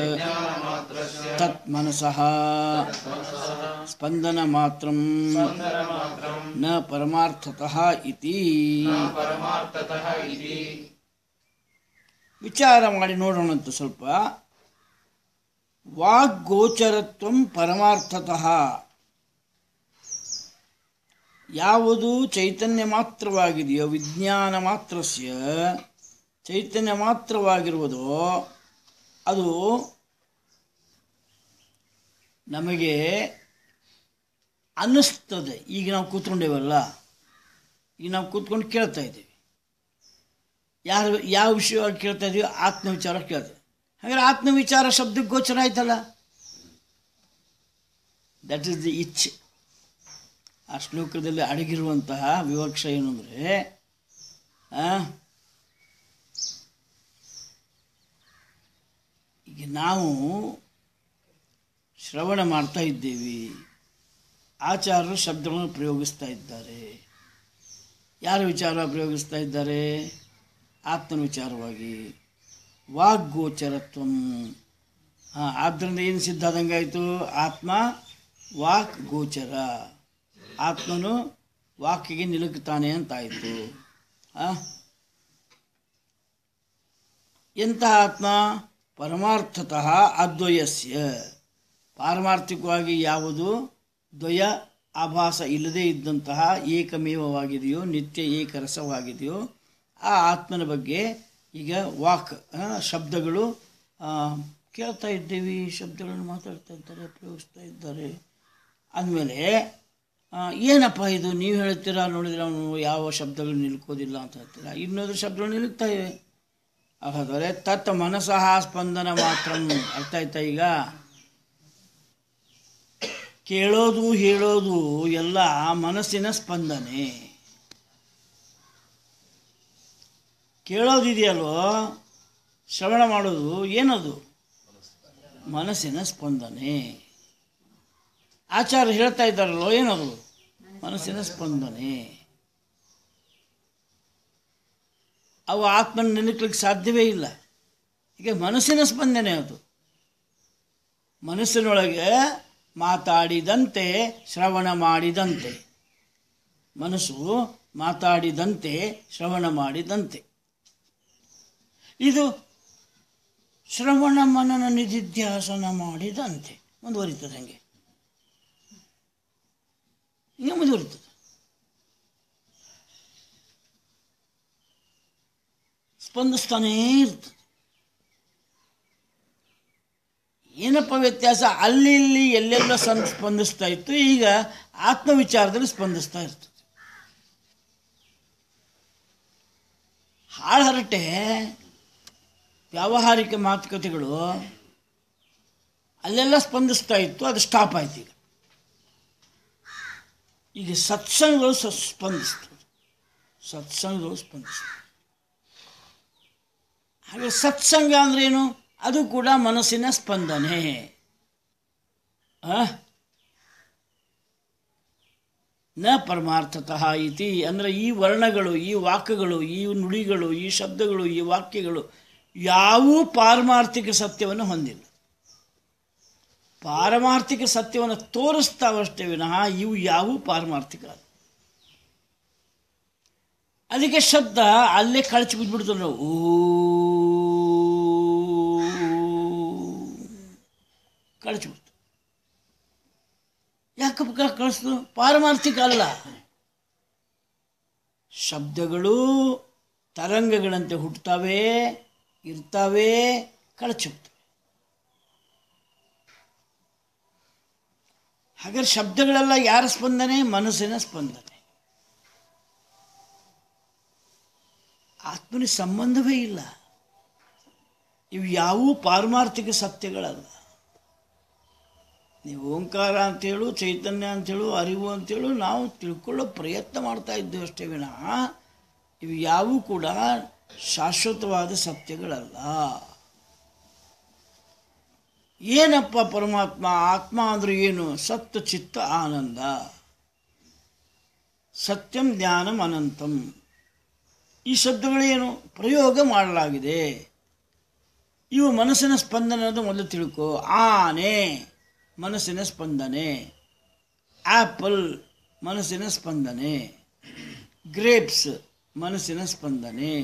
ತತ್ ಮನಸಃ ಸ್ಪಂದನ ಮಾತ್ರಂ ನ ಪರಮಾರ್ಥತಃ ಇತಿ ವಿಚಾರ ಮಾಡಿ ನೋಡೋಣಂತ ಸ್ವಲ್ಪ ವಾಗ್ಗೋಚರತ್ವಂ ಪರಮಾರ್ಥತಃ ಯಾವುದು ಚೈತನ್ಯ ಮಾತ್ರವಾಗಿದೆಯೋ ವಿಜ್ಞಾನ ಮಾತ್ರಸ್ಯ ಚೈತನ್ಯ ಮಾತ್ರವಾಗಿರುವುದು ಅದು ನಮಗೆ ಅನ್ನಿಸ್ತದೆ ಈಗ ನಾವು ಕೂತ್ಕೊಂಡೇವಲ್ಲ ಈಗ ನಾವು ಕೂತ್ಕೊಂಡು ಕೇಳ್ತಾ ಇದ್ದೀವಿ ಯಾರು ಯಾವ ವಿಷಯವಾಗಿ ಕೇಳ್ತಾ ಇದ್ದೀವಿ ಆತ್ಮವಿಚಾರ ಕೇಳ್ತೇವೆ ಹಾಗಾದ್ರೆ ಆತ್ಮವಿಚಾರ ಶಬ್ದಕ್ಕೆ ಗೋಚರ ಆಯ್ತಲ್ಲ ದಟ್ ಈಸ್ ದಿ ಇಚ್ಛೆ ಆ ಶ್ಲೋಕದಲ್ಲಿ ಅಡಗಿರುವಂತಹ ವಿವಕ್ಷ ಏನು ಅಂದರೆ ಈಗ ನಾವು ಶ್ರವಣ ಮಾಡ್ತಾ ಇದ್ದೇವೆ ಆಚಾರ್ಯರು ಶಬ್ದಗಳನ್ನು ಪ್ರಯೋಗಿಸ್ತಾ ಇದ್ದಾರೆ ಯಾರ ವಿಚಾರ ಪ್ರಯೋಗಿಸ್ತಾ ಇದ್ದಾರೆ ಆತ್ಮನ ವಿಚಾರವಾಗಿ ವಾಗ್ಗೋಚರತ್ವಂ ಹಾಂ ಆದ್ದರಿಂದ ಏನು ಸಿದ್ಧ ಆದಂಗಾಯಿತು ಆತ್ಮ ವಾಕ್ ಗೋಚರ ಆತ್ಮನು ವಾಕ್ಯಗೆ ನಿಲುಕ್ತಾನೆ ಅಂತಾಯಿತು ಆ? ಎಂತಹ ಆತ್ಮ ಪರಮಾರ್ಥತಃ ಅದ್ವಯಸ್ಯ ಪಾರಮಾರ್ಥಿಕವಾಗಿ ಯಾವುದು ದ್ವಯ ಆಭಾಸ ಇಲ್ಲದೇ ಇದ್ದಂತಹ ಏಕಮೇವವಾಗಿದೆಯೋ ನಿತ್ಯ ಏಕರಸವಾಗಿದೆಯೋ ಆ ಆತ್ಮನ ಬಗ್ಗೆ ಈಗ ವಾಕ್ ಆ, ಶಬ್ದಗಳು ಆ, ಕೇಳ್ತಾ ಇದ್ದೇವೆ ಶಬ್ದಗಳನ್ನು ಮಾತಾಡ್ತಾ ಇದ್ದಾರೆ ಪ್ರಯೋಗಿಸ್ತಾ ಇದ್ದಾರೆ ಅಂದಮೇಲೆ ಏನಪ್ಪ ಇದು ನೀವು ಹೇಳ್ತೀರಾ ನೋಡಿದ್ರೆ ಅವನು ಯಾವ ಶಬ್ದಗಳು ನಿಲ್ಕೋದಿಲ್ಲ ಅಂತ ಹೇಳ್ತೀರಾ ಇನ್ನೊಂದು ಶಬ್ದಗಳು ನಿಲ್ತಾ ಇವೆ ಹಾಗಾದರೆ ತತ್ ಮನಸಃ ಸ್ಪಂದನ ಮಾತ್ರ ಅರ್ಥ ಆಯ್ತಾ ಈಗ ಕೇಳೋದು ಹೇಳೋದು ಎಲ್ಲ ಮನಸ್ಸಿನ ಸ್ಪಂದನೆ ಕೇಳೋದಿದೆಯಲ್ವೋ ಶ್ರವಣ ಮಾಡೋದು ಏನದು ಮನಸ್ಸಿನ ಸ್ಪಂದನೆ ಆಚಾರ್ಯ ಹೇಳ್ತಾ ಇದ್ದಾರಲ್ವೋ ಏನದು ಮನಸ್ಸಿನ ಸ್ಪಂದನೆ ಅವು ಆತ್ಮನ ನೆನಕ್ಲಿಕ್ಕೆ ಸಾಧ್ಯವೇ ಇಲ್ಲ ಈಗ ಮನಸ್ಸಿನ ಸ್ಪಂದನೆ ಅದು ಮನಸ್ಸಿನೊಳಗೆ ಮಾತಾಡಿದಂತೆ ಶ್ರವಣ ಮಾಡಿದಂತೆ ಮನಸ್ಸು ಮಾತಾಡಿದಂತೆ ಶ್ರವಣ ಮಾಡಿದಂತೆ ಇದು ಶ್ರವಣ ಮನನ ನಿಧಿಧ್ಯಾಸನ ಮಾಡಿದಂತೆ ಮುಂದುವರಿತದೆ ಹಂಗೆ ಹಿಂಗೆ ಮುಂದುವರಿತದೆ ಸ್ಪಂದಿಸ್ತಾನೇ ಇರ್ತದೆ ಏನಪ್ಪ ವ್ಯತ್ಯಾಸ ಅಲ್ಲಿ ಇಲ್ಲಿ ಎಲ್ಲೆಲ್ಲ ಸಂ ಸ್ಪಂದಿಸ್ತಾ ಇತ್ತು ಈಗ ಆತ್ಮವಿಚಾರದಲ್ಲಿ ಸ್ಪಂದಿಸ್ತಾ ಇರ್ತದೆ ಹಾಳ್ಹರಟೆ ವ್ಯಾವಹಾರಿಕ ಮಾತುಕತೆಗಳು ಅಲ್ಲೆಲ್ಲ ಸ್ಪಂದಿಸ್ತಾ ಇತ್ತು ಅದು ಸ್ಟಾಪ್ ಆಯ್ತು ಈಗ ಈಗ ಸತ್ಸಂಗಗಳು ಸ ಸ್ಪಂದಿಸ್ತದೆ ಸತ್ಸಂಗಗಳು ಸ್ಪಂದಿಸ್ತದೆ ಹಾಗೆ ಸತ್ಸಂಗ ಅಂದ್ರೇನು ಅದು ಕೂಡ ಮನಸ್ಸಿನ ಸ್ಪಂದನೆ ಆ? ನ ಪರಮಾರ್ಥತಃ ಇತಿ ಅಂದರೆ ಈ ವರ್ಣಗಳು ಈ ವಾಕ್ಯಗಳು ಈ ನುಡಿಗಳು ಈ ಶಬ್ದಗಳು ಈ ವಾಕ್ಯಗಳು ಯಾವೂ ಪಾರಮಾರ್ಥಿಕ ಸತ್ಯವನ್ನು ಹೊಂದಿಲ್ಲ ಪಾರಮಾರ್ಥಿಕ ಸತ್ಯವನ್ನು ತೋರಿಸ್ತಾವಷ್ಟೇ ವಿನಃ ಇವು ಯಾವೂ ಪಾರಮಾರ್ಥಿಕ ಅಲ್ಲ ಅದಕ್ಕೆ ಶಬ್ದ ಅಲ್ಲೇ ಕಳಚಿ ಬಿದ್ಬಿಡ್ತಾರೆ ನಾವು ಓ ಕಳಚಿಬಿಡ್ತು ಯಾಕಪ್ಪ ಕಳಿಸ್ತು ಪಾರಮಾರ್ಥಿಕ ಅಲ್ಲ ಶಬ್ದಗಳು ತರಂಗಗಳಂತೆ ಹುಟ್ಟುತ್ತವೆ ಇರ್ತವೆ ಕಳಚುತ್ತವೆ ಹಾಗಾದ್ರೆ ಶಬ್ದಗಳೆಲ್ಲ ಯಾರ ಸ್ಪಂದನೆ ಮನಸ್ಸಿನ ಸ್ಪಂದನೆ ಆತ್ಮನಿಗೆ ಸಂಬಂಧವೇ ಇಲ್ಲ ಇವು ಯಾವುವು ಪಾರಮಾರ್ಥಿಕ ಸತ್ಯಗಳಲ್ಲ ನೀವು ಓಂಕಾರ ಅಂತೇಳು ಚೈತನ್ಯ ಅಂತೇಳು ಅರಿವು ಅಂತೇಳು ನಾವು ತಿಳ್ಕೊಳ್ಳೋ ಪ್ರಯತ್ನ ಮಾಡ್ತಾ ಇದ್ದೇವೆ ಅಷ್ಟೇ ವಿನಃ ಇವು ಯಾವುವು ಕೂಡ ಶಾಶ್ವತವಾದ ಸತ್ಯಗಳಲ್ಲ ಏನಪ್ಪ ಪರಮಾತ್ಮ ಆತ್ಮ ಅಂದ್ರೆ ಏನು ಸತ್ಯ ಚಿತ್ತ ಆನಂದ ಸತ್ಯಂ ಜ್ಞಾನಂ ಅನಂತಂ ಈ ಶಬ್ದಗಳೇನು ಪ್ರಯೋಗ ಮಾಡಲಾಗಿದೆ ಇವು ಮನಸ್ಸಿನ ಸ್ಪಂದನೆ ಅಂತ ಮೊದಲು ತಿಳ್ಕೊ ಆನೆ ಮನಸ್ಸಿನ ಸ್ಪಂದನೆ ಆ್ಯಪಲ್ ಮನಸ್ಸಿನ ಸ್ಪಂದನೆ ಗ್ರೇಪ್ಸ್ ಮನಸ್ಸಿನ ಸ್ಪಂದನೆ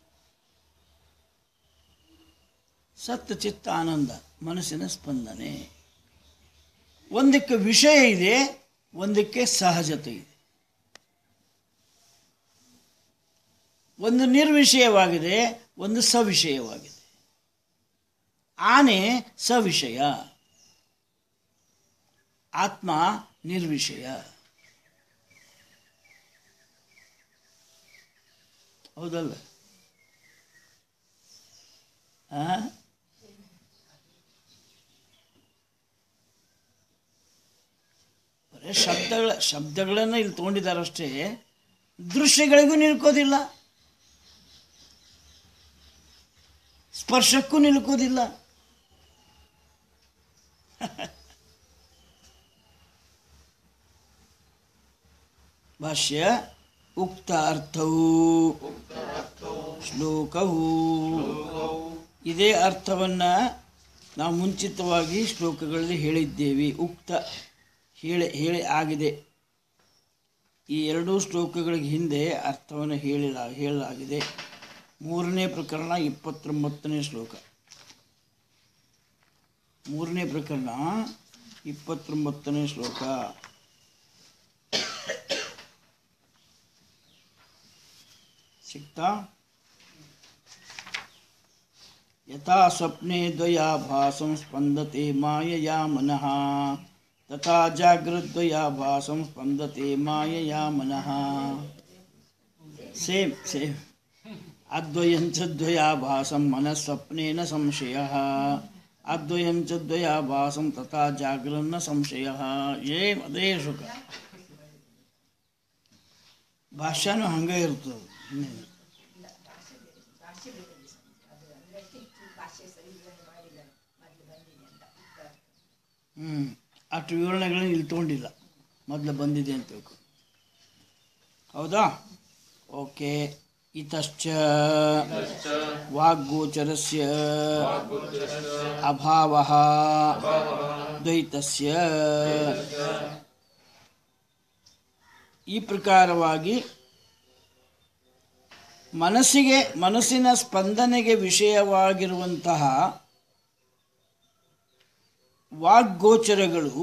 ಸತ್ಯ ಚಿತ್ತ ಆನಂದ ಮನಸ್ಸಿನ ಸ್ಪಂದನೆ ಒಂದಕ್ಕೆ ವಿಷಯ ಇದೆ ಒಂದಕ್ಕೆ ಸಹಜತೆ ಇದೆ ಒಂದು ನಿರ್ವಿಷಯವಾಗಿದೆ ಒಂದು ಸವಿಷಯವಾಗಿದೆ ಆನೆ ಸವಿಷಯ ಆತ್ಮ ನಿರ್ವಿಷಯ ಹೌದಲ್ಲ ಆ? ಬರೀ ಶಬ್ದಗಳ ಶಬ್ದಗಳನ್ನು ಇಲ್ಲಿ ತೊಗೊಂಡಿದ್ದಾರಷ್ಟೇ ದೃಶ್ಯಗಳಿಗೂ ನಿಲ್ಕೋದಿಲ್ಲ ಸ್ಪರ್ಶಕ್ಕೂ ನಿಲ್ಕೋದಿಲ್ಲ ಭಾಷ್ಯ ಉಕ್ತ ಅರ್ಥವು ಶ್ಲೋಕವು ಇದೇ ಅರ್ಥವನ್ನು ನಾವು ಮುಂಚಿತವಾಗಿ ಶ್ಲೋಕಗಳಲ್ಲಿ ಹೇಳಿದ್ದೇವೆ ಉಕ್ತ ಹೇಳಿ ಹೇಳಿ ಆಗಿದೆ ಈ ಎರಡೂ ಶ್ಲೋಕಗಳಿಗೆ ಹಿಂದೆ ಅರ್ಥವನ್ನು ಹೇಳಿಲ ಹೇಳಲಾಗಿದೆ ಮೂರನೇ ಪ್ರಕರಣ ಇಪ್ಪತ್ತೊಂಬತ್ತನೇ ಶ್ಲೋಕ ಮೂರನೇ ಪ್ರಕರಣ ಇಪ್ಪತ್ತೊಂಬತ್ತನೇ ಶ್ಲೋಕ ಸಿಕ್ತಾ ಯಥಾ ಸ್ವಪ್ನೆ ದ್ವಯಾಭಾಸಂ ಸ್ಪಂದತೆ ಮಾಯಯಾ ಮನಃ ತಥಾ ಜಾಗೃದ್ವಯಾಭಾಸಂ ಸ್ಪಂದತೆ ಮಾಯಯಾ ಮನಃ ಸೇಮ್ ಸೇಮ್ ಅದ್ವಯಂ ಚ ದ್ವಯಾಭಾಸಂ ಮನಃಸ್ವಪ್ನೇನ ಸಂಶಯಃ ಅದ್ವಯಂ ಚ ದ್ವಯಾಭಾಸಂ ತಥಾ ಜಾಗರನ್ನ ಸಂಶಯಃ ಏಮ್ ಅದೇ ಸುಖ ಭಾಷಾನು ಹಂಗೆ ಇರ್ತದೆ ಇನ್ನೇನು. ಹ್ಞೂ ಅಷ್ಟು ವಿವರಣೆಗಳನ್ನ ಇಲ್ಲಿ ತೊಗೊಂಡಿಲ್ಲ ಮೊದಲು ಬಂದಿದೆ ಅಂತ ತಿಳ್ಕೊ ಹೌದಾ ಓಕೆ ಇತಶ್ಚ ವಾಗ್ಗೋಚರಸ್ಯ ಅಭಾವ ದ್ವೈತಸ್ಯ ಈ ಪ್ರಕಾರವಾಗಿ ಮನಸ್ಸಿಗೆ ಮನಸ್ಸಿನ ಸ್ಪಂದನೆಗೆ ವಿಷಯವಾಗಿರುವಂತಹ ವಾಗ್ಗೋಚರಗಳು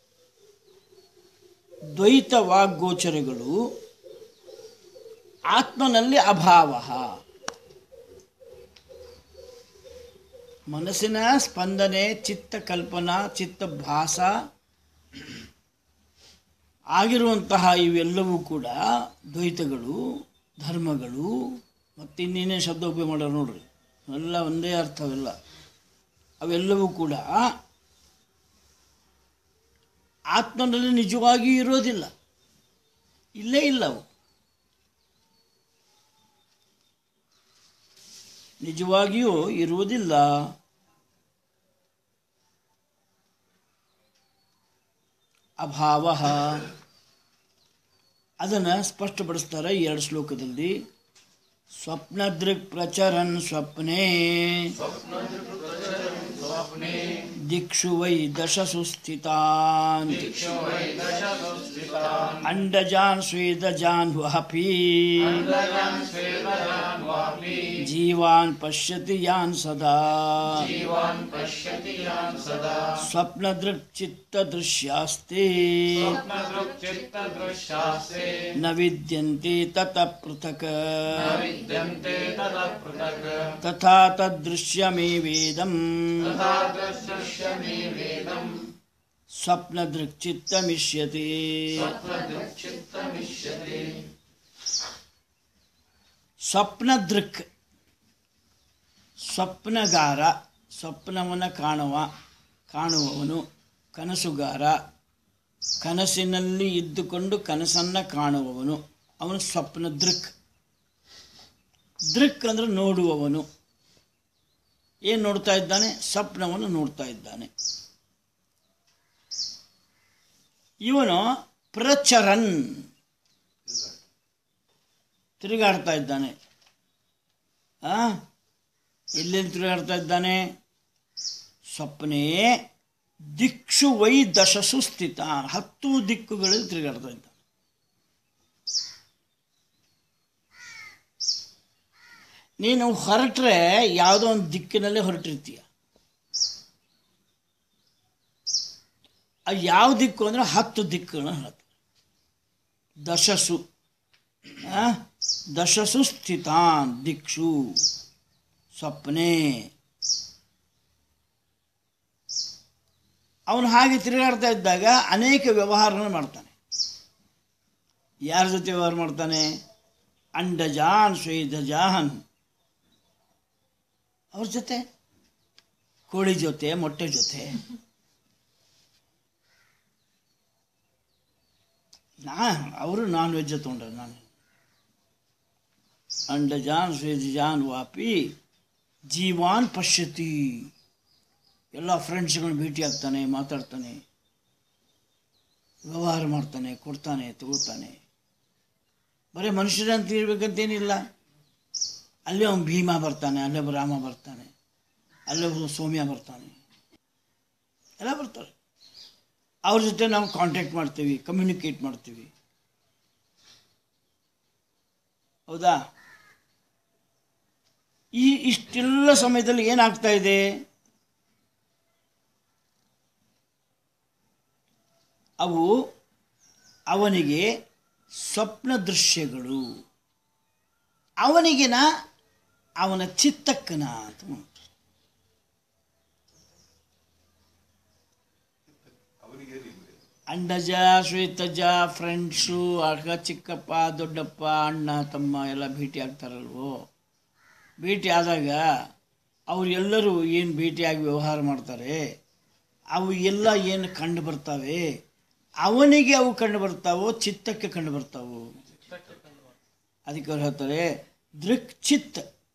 ದ್ವೈತ ವಾಗ್ಗೋಚರಗಳು ಆತ್ಮನಲ್ಲಿ ಅಭಾವ ಮನಸ್ಸಿನ ಸ್ಪಂದನೆ ಚಿತ್ತ ಕಲ್ಪನಾ ಚಿತ್ತ ಭಾಸ ಆಗಿರುವಂತಹ ಇವೆಲ್ಲವೂ ಕೂಡ ದ್ವೈತಗಳು ಧರ್ಮಗಳು ಮತ್ತಿನ್ನೇನೇ ಶಬ್ದ ಉಪಯೋಗ ಮಾಡೋರು ನೋಡ್ರಿ ಎಲ್ಲ ಒಂದೇ ಅರ್ಥವೆಲ್ಲ ಅವೆಲ್ಲವೂ ಕೂಡ ಆತ್ಮನಲ್ಲಿ ನಿಜವಾಗಿಯೂ ಇರೋದಿಲ್ಲ ಇಲ್ಲೇ ಇಲ್ಲ ಅವು ನಿಜವಾಗಿಯೂ ಇರುವುದಿಲ್ಲ ಅಭಾವ ಅದನ್ನು ಸ್ಪಷ್ಟಪಡಿಸ್ತಾರೆ ಈ ಎರಡು ಶ್ಲೋಕದಲ್ಲಿ ಸ್ವಪ್ನದೃಕ್ ಪ್ರಚರನ್ ಸ್ವಪ್ನೆ ದಿಕ್ಷು ವೈ ದಶಸು ಸ್ಥಿತಾನ್ ಅಂಡಜಾನ್ ಸ್ವೇದಜಾನ್ ವಾಪಿ ಜೀವಾನ್ ಪಶ್ಯತಿ ಯಾನ್ ಸದಾ ಸ್ವಪ್ನದೃಕ್ ಚಿತ್ತ ದೃಶ್ಯಾಸ್ತೆ ನ ವಿದ್ಯಂತೆ ತತ ಪೃಥಕ್ ತಥಾ ತದೃಶ್ಯಮೇವೇದಂ ಸ್ವಪ್ನದೃಕ್ ಚಿತ್ತಮಿಷ್ಯತೆ ಸ್ವಪ್ನದೃಕ್ ಸ್ವಪ್ನಗಾರ ಸ್ವಪ್ನವನ್ನು ಕಾಣುವ ಕಾಣುವವನು ಕನಸುಗಾರ ಕನಸಿನಲ್ಲಿ ಇದ್ದುಕೊಂಡು ಕನಸನ್ನು ಕಾಣುವವನು ಅವನು ಸ್ವಪ್ನ ದೃಕ್ ದೃಕ್ ಅಂದರೆ ನೋಡುವವನು ಏನು ನೋಡ್ತಾ ಇದ್ದಾನೆ ಸ್ವಪ್ನವನ್ನು ನೋಡ್ತಾ ಇದ್ದಾನೆ ಇವನು ಪ್ರಚರನ್ ತಿರುಗಾಡ್ತಾ ಇದ್ದಾನೆ ಆ ಎಲ್ಲೆಲ್ಲಿ ತಿರುಗಾಡ್ತಾ ಇದ್ದಾನೆ ಸ್ವಪ್ನೇ ದಿಕ್ಷು ವೈ ದಶಸು ಸ್ಥಿತ ಹತ್ತು ದಿಕ್ಕುಗಳಲ್ಲಿ ತಿರುಗಾಡ್ತಾ ಇದ್ದಾನೆ ನೀನು ಹೊರಟ್ರೆ ಯಾವುದೋ ಒಂದು ದಿಕ್ಕಿನಲ್ಲೇ ಹೊರಟಿರ್ತೀಯ ಅದು ಯಾವ ದಿಕ್ಕು ಅಂದರೆ ಹತ್ತು ದಿಕ್ಕುಗಳನ್ನ ಹೇಳ್ತಾರೆ ದಶಸು ಆ? ದಶಸು ಸ್ಥಿತಾನ್ ದಿಕ್ಷು ಸ್ವಪ್ನೆ ಅವನು ಹಾಗೆ ತಿರುಗಾಡ್ತಾ ಇದ್ದಾಗ ಅನೇಕ ವ್ಯವಹಾರಗಳನ್ನು ಮಾಡ್ತಾನೆ ಯಾರ ಜೊತೆ ವ್ಯವಹಾರ ಮಾಡ್ತಾನೆ ಅಂಡಜಾನ್ ಶ್ವೇದಜಾನ್ ಅವ್ರ ಜೊತೆ ಕೋಳಿ ಜೊತೆ ಮೊಟ್ಟೆ ಜೊತೆ ನಾ ಅವರು ನಾನ್ ವೆಜ್ ತೊಗೊಂಡ್ರೆ ನಾನು ಅಂಡಜಾನ್ ಶ್ವೇದಜಾನ್ ವಾಪಿ ಜೀವಾನ್ ಪಶ್ಯತಿ ಎಲ್ಲ ಫ್ರೆಂಡ್ಸ್ಗಳನ್ನ ಭೇಟಿ ಆಗ್ತಾನೆ ಮಾತಾಡ್ತಾನೆ ವ್ಯವಹಾರ ಮಾಡ್ತಾನೆ ಕೊಡ್ತಾನೆ ತಗೋತಾನೆ ಬರೀ ಮನುಷ್ಯರಂತ ಇರ್ಬೇಕಂತೇನಿಲ್ಲ ಅಲ್ಲೇ ಅವನು ಭೀಮ ಬರ್ತಾನೆ ಅಲ್ಲೇ ಒಬ್ಬ ರಾಮ ಬರ್ತಾನೆ ಅಲ್ಲೇ ಒಬ್ಬ ಸೌಮ್ಯ ಬರ್ತಾನೆ ಎಲ್ಲ ಬರ್ತಾರೆ ಅವ್ರ ಜೊತೆ ನಾವು ಕಾಂಟ್ಯಾಕ್ಟ್ ಮಾಡ್ತೀವಿ ಕಮ್ಯುನಿಕೇಟ್ ಮಾಡ್ತೀವಿ ಹೌದಾ ಈ ಇಷ್ಟೆಲ್ಲ ಸಮಯದಲ್ಲಿ ಏನಾಗ್ತಾ ಇದೆ ಅವು ಅವನಿಗೆ ಸ್ವಪ್ನ ದೃಶ್ಯಗಳು ಅವನಿಗಿನ ಅವನ ಚಿತ್ತಕ್ಕನ ಅಂತ ಉಂಟು. ಅವನಿಗೆ ಏನಿಲ್ವೇ ಅಂಡಜ ಶ್ವೇತಜ ಫ್ರೆಂಡ್ಸು ಅಕ್ಕ ಚಿಕ್ಕಪ್ಪ ದೊಡ್ಡಪ್ಪ ಅಣ್ಣ ತಮ್ಮ ಎಲ್ಲ ಭೇಟಿ ಆಗ್ತಾರಲ್ವೋ ಭೇಟಿ ಆದಾಗ ಅವ್ರು ಎಲ್ಲರೂ ಏನು ಭೇಟಿಯಾಗಿ ವ್ಯವಹಾರ ಮಾಡ್ತಾರೆ ಅವು ಎಲ್ಲ ಏನು ಕಂಡು ಬರ್ತವೆ ಅವನಿಗೆ ಅವು ಕಂಡು ಬರ್ತಾವೋ ಚಿತ್ತಕ್ಕೆ ಕಂಡು ಬರ್ತಾವೋ ಅದಕ್ಕೆ ಅವ್ರು ಹೇಳ್ತಾರೆ ದೃಕ್ ಚಿತ್ತ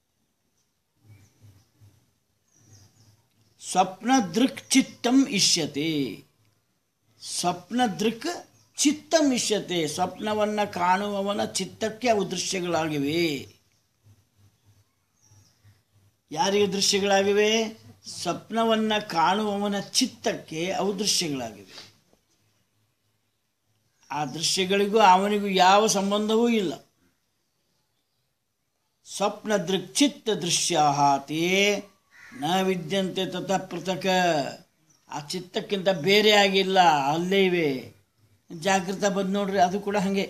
ಸ್ವಪ್ನ ದೃಕ್ ಚಿತ್ತಂ ಇಷ್ಯತೆ ಸ್ವಪ್ನ ದೃಕ್ ಚಿತ್ತಂ ಇಷ್ಯತೆ ಸ್ವಪ್ನವನ್ನ ಕಾಣುವವನ ಚಿತ್ತಕ್ಕೆ ಅವು ದೃಶ್ಯಗಳಾಗಿವೆ ಯಾರಿಗೆ ದೃಶ್ಯಗಳಾಗಿವೆ ಸ್ವಪ್ನವನ್ನ ಕಾಣುವವನ ಚಿತ್ತಕ್ಕೆ ಅವು ದೃಶ್ಯಗಳಾಗಿವೆ ಆ ದೃಶ್ಯಗಳಿಗೂ ಅವನಿಗೂ ಯಾವ ಸಂಬಂಧವೂ ಇಲ್ಲ ಸ್ವಪ್ನ ದೃಕ್ಚಿತ್ತ ದೃಶ್ಯ ತೇ ನ ವಿದ್ಯಂತೆ ತತಃ ಪೃಥಕ ಆ ಚಿತ್ತಕ್ಕಿಂತ ಬೇರೆ ಆಗಿಲ್ಲ ಅಲ್ಲೇ ಇವೆ ಜಾಗೃತ ಬಂದು ನೋಡ್ರಿ ಅದು ಕೂಡ ಹಾಗೆ